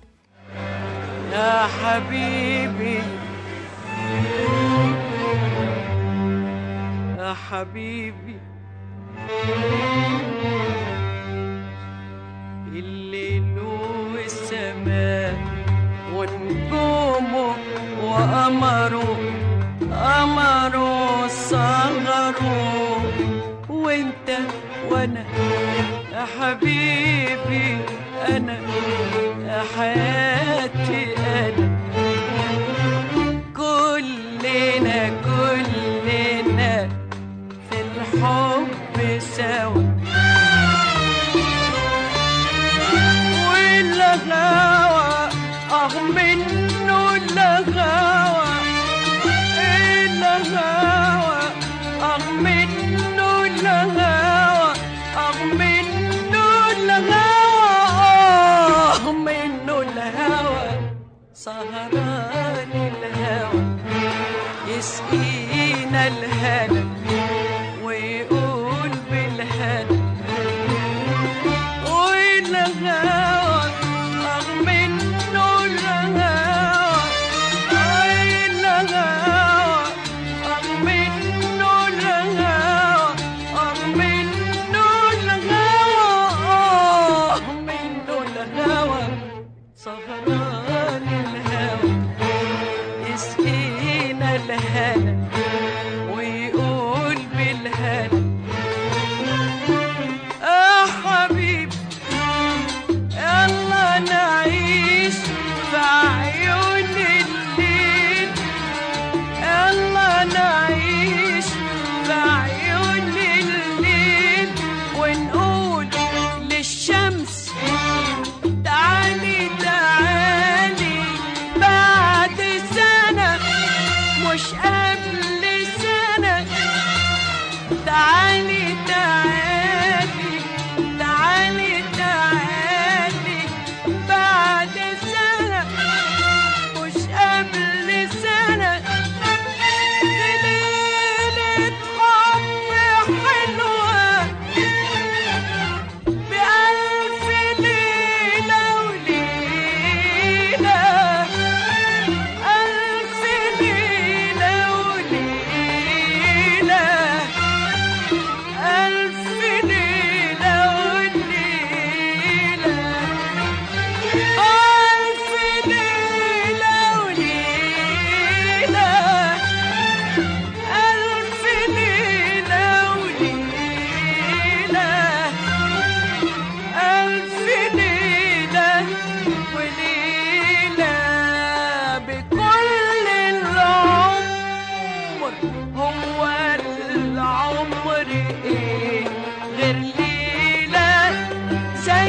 يا حبيبي يا حبيبي الليل والسماء ونجومه وقمره قمره صغره وانت وانا يا حبيبي انا يا حياتي انا كلنا كلنا في الحب سوا والغاوى اه منه الغاوى الغاوى اه منه الغاوى اه منه الغاوى اه منه الهوى سهر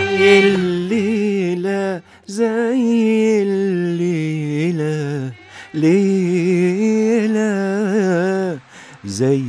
الليلة زي الليلة ليلة زي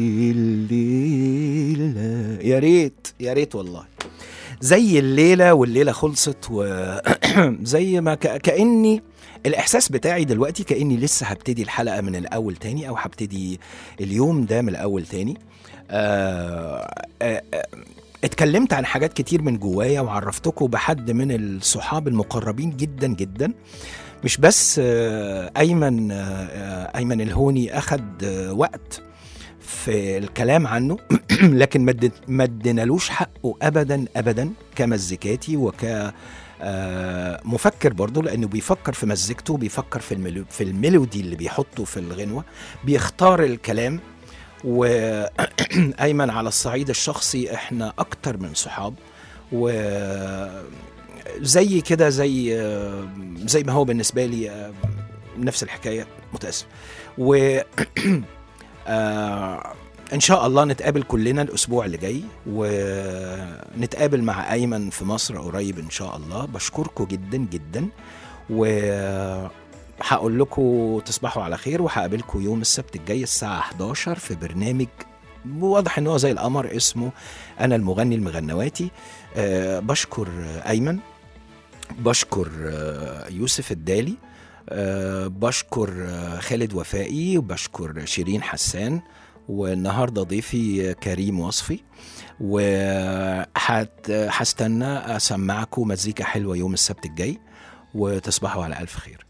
الليلة يا ريت يا ريت والله زي الليلة والليلة خلصت وزي ما ك... كأني الإحساس بتاعي دلوقتي كأني لسه هبتدي الحلقة من الأول تاني أو هبتدي اليوم ده من الأول تاني آه آه آه اتكلمت عن حاجات كتير من جوايا وعرفتكم بحد من الصحاب المقربين جدا جدا مش بس آه، ايمن آه، آه، ايمن الهوني اخد آه، وقت في الكلام عنه لكن ما ادت- ما ادينالوش حقه ابدا ابدا كمزيكاتي وك آه، مفكر برضه لانه بيفكر في مزيكته بيفكر في الميلو في الميلودي اللي بيحطه في الغنوه بيختار الكلام وايمن على الصعيد الشخصي احنا اكتر من صحاب و زي كده زي زي ما هو بالنسبه لي نفس الحكايه متاسف و آه، ان شاء الله نتقابل كلنا الاسبوع اللي جاي ونتقابل مع ايمن في مصر قريب ان شاء الله بشكركم جدا جدا و هقول لكم تصبحوا على خير وهقابلكم يوم السبت الجاي الساعه 11 في برنامج واضح ان هو زي القمر اسمه انا المغني المغنواتي أه بشكر ايمن بشكر آه، يوسف الدالي أه بشكر آه، خالد وفائي وبشكر شيرين حسان والنهارده ضيفي كريم وصفي وهستنى اسمعكم مزيكا حلوه يوم السبت الجاي وتصبحوا على الف خير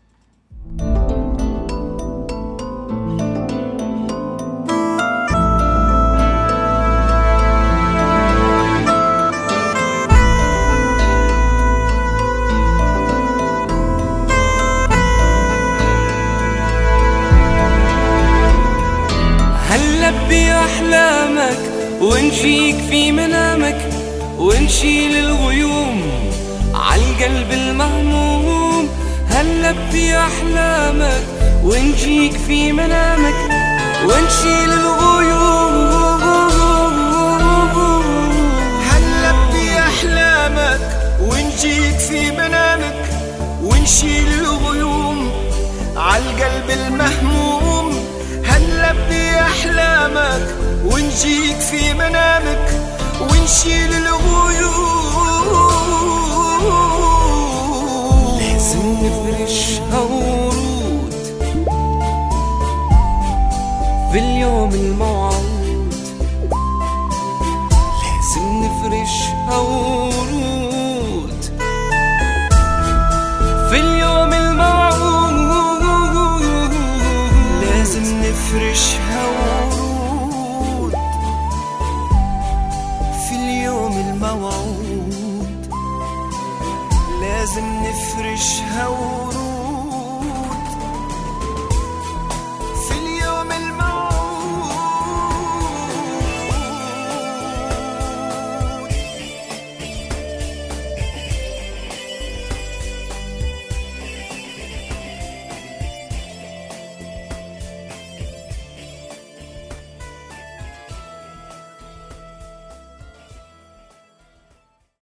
هنلبي أحلامك ونجيك في منامك ونشيل الغيوم عالقلب المهموم هنلبي أحلامك ونجيك في منامك ونشيل الغيوم هنلبي أحلامك ونجيك في منامك ونشيل الغيوم عالقلب المهموم هنلبي أحلامك ونجيك في منامك ونشيل الغيوم لازم نفرشها ورود في اليوم الموعود لازم نفرشها ورود في اليوم الموعود لازم نفرشها ورود في اليوم الموعود لازم نفرشها ورود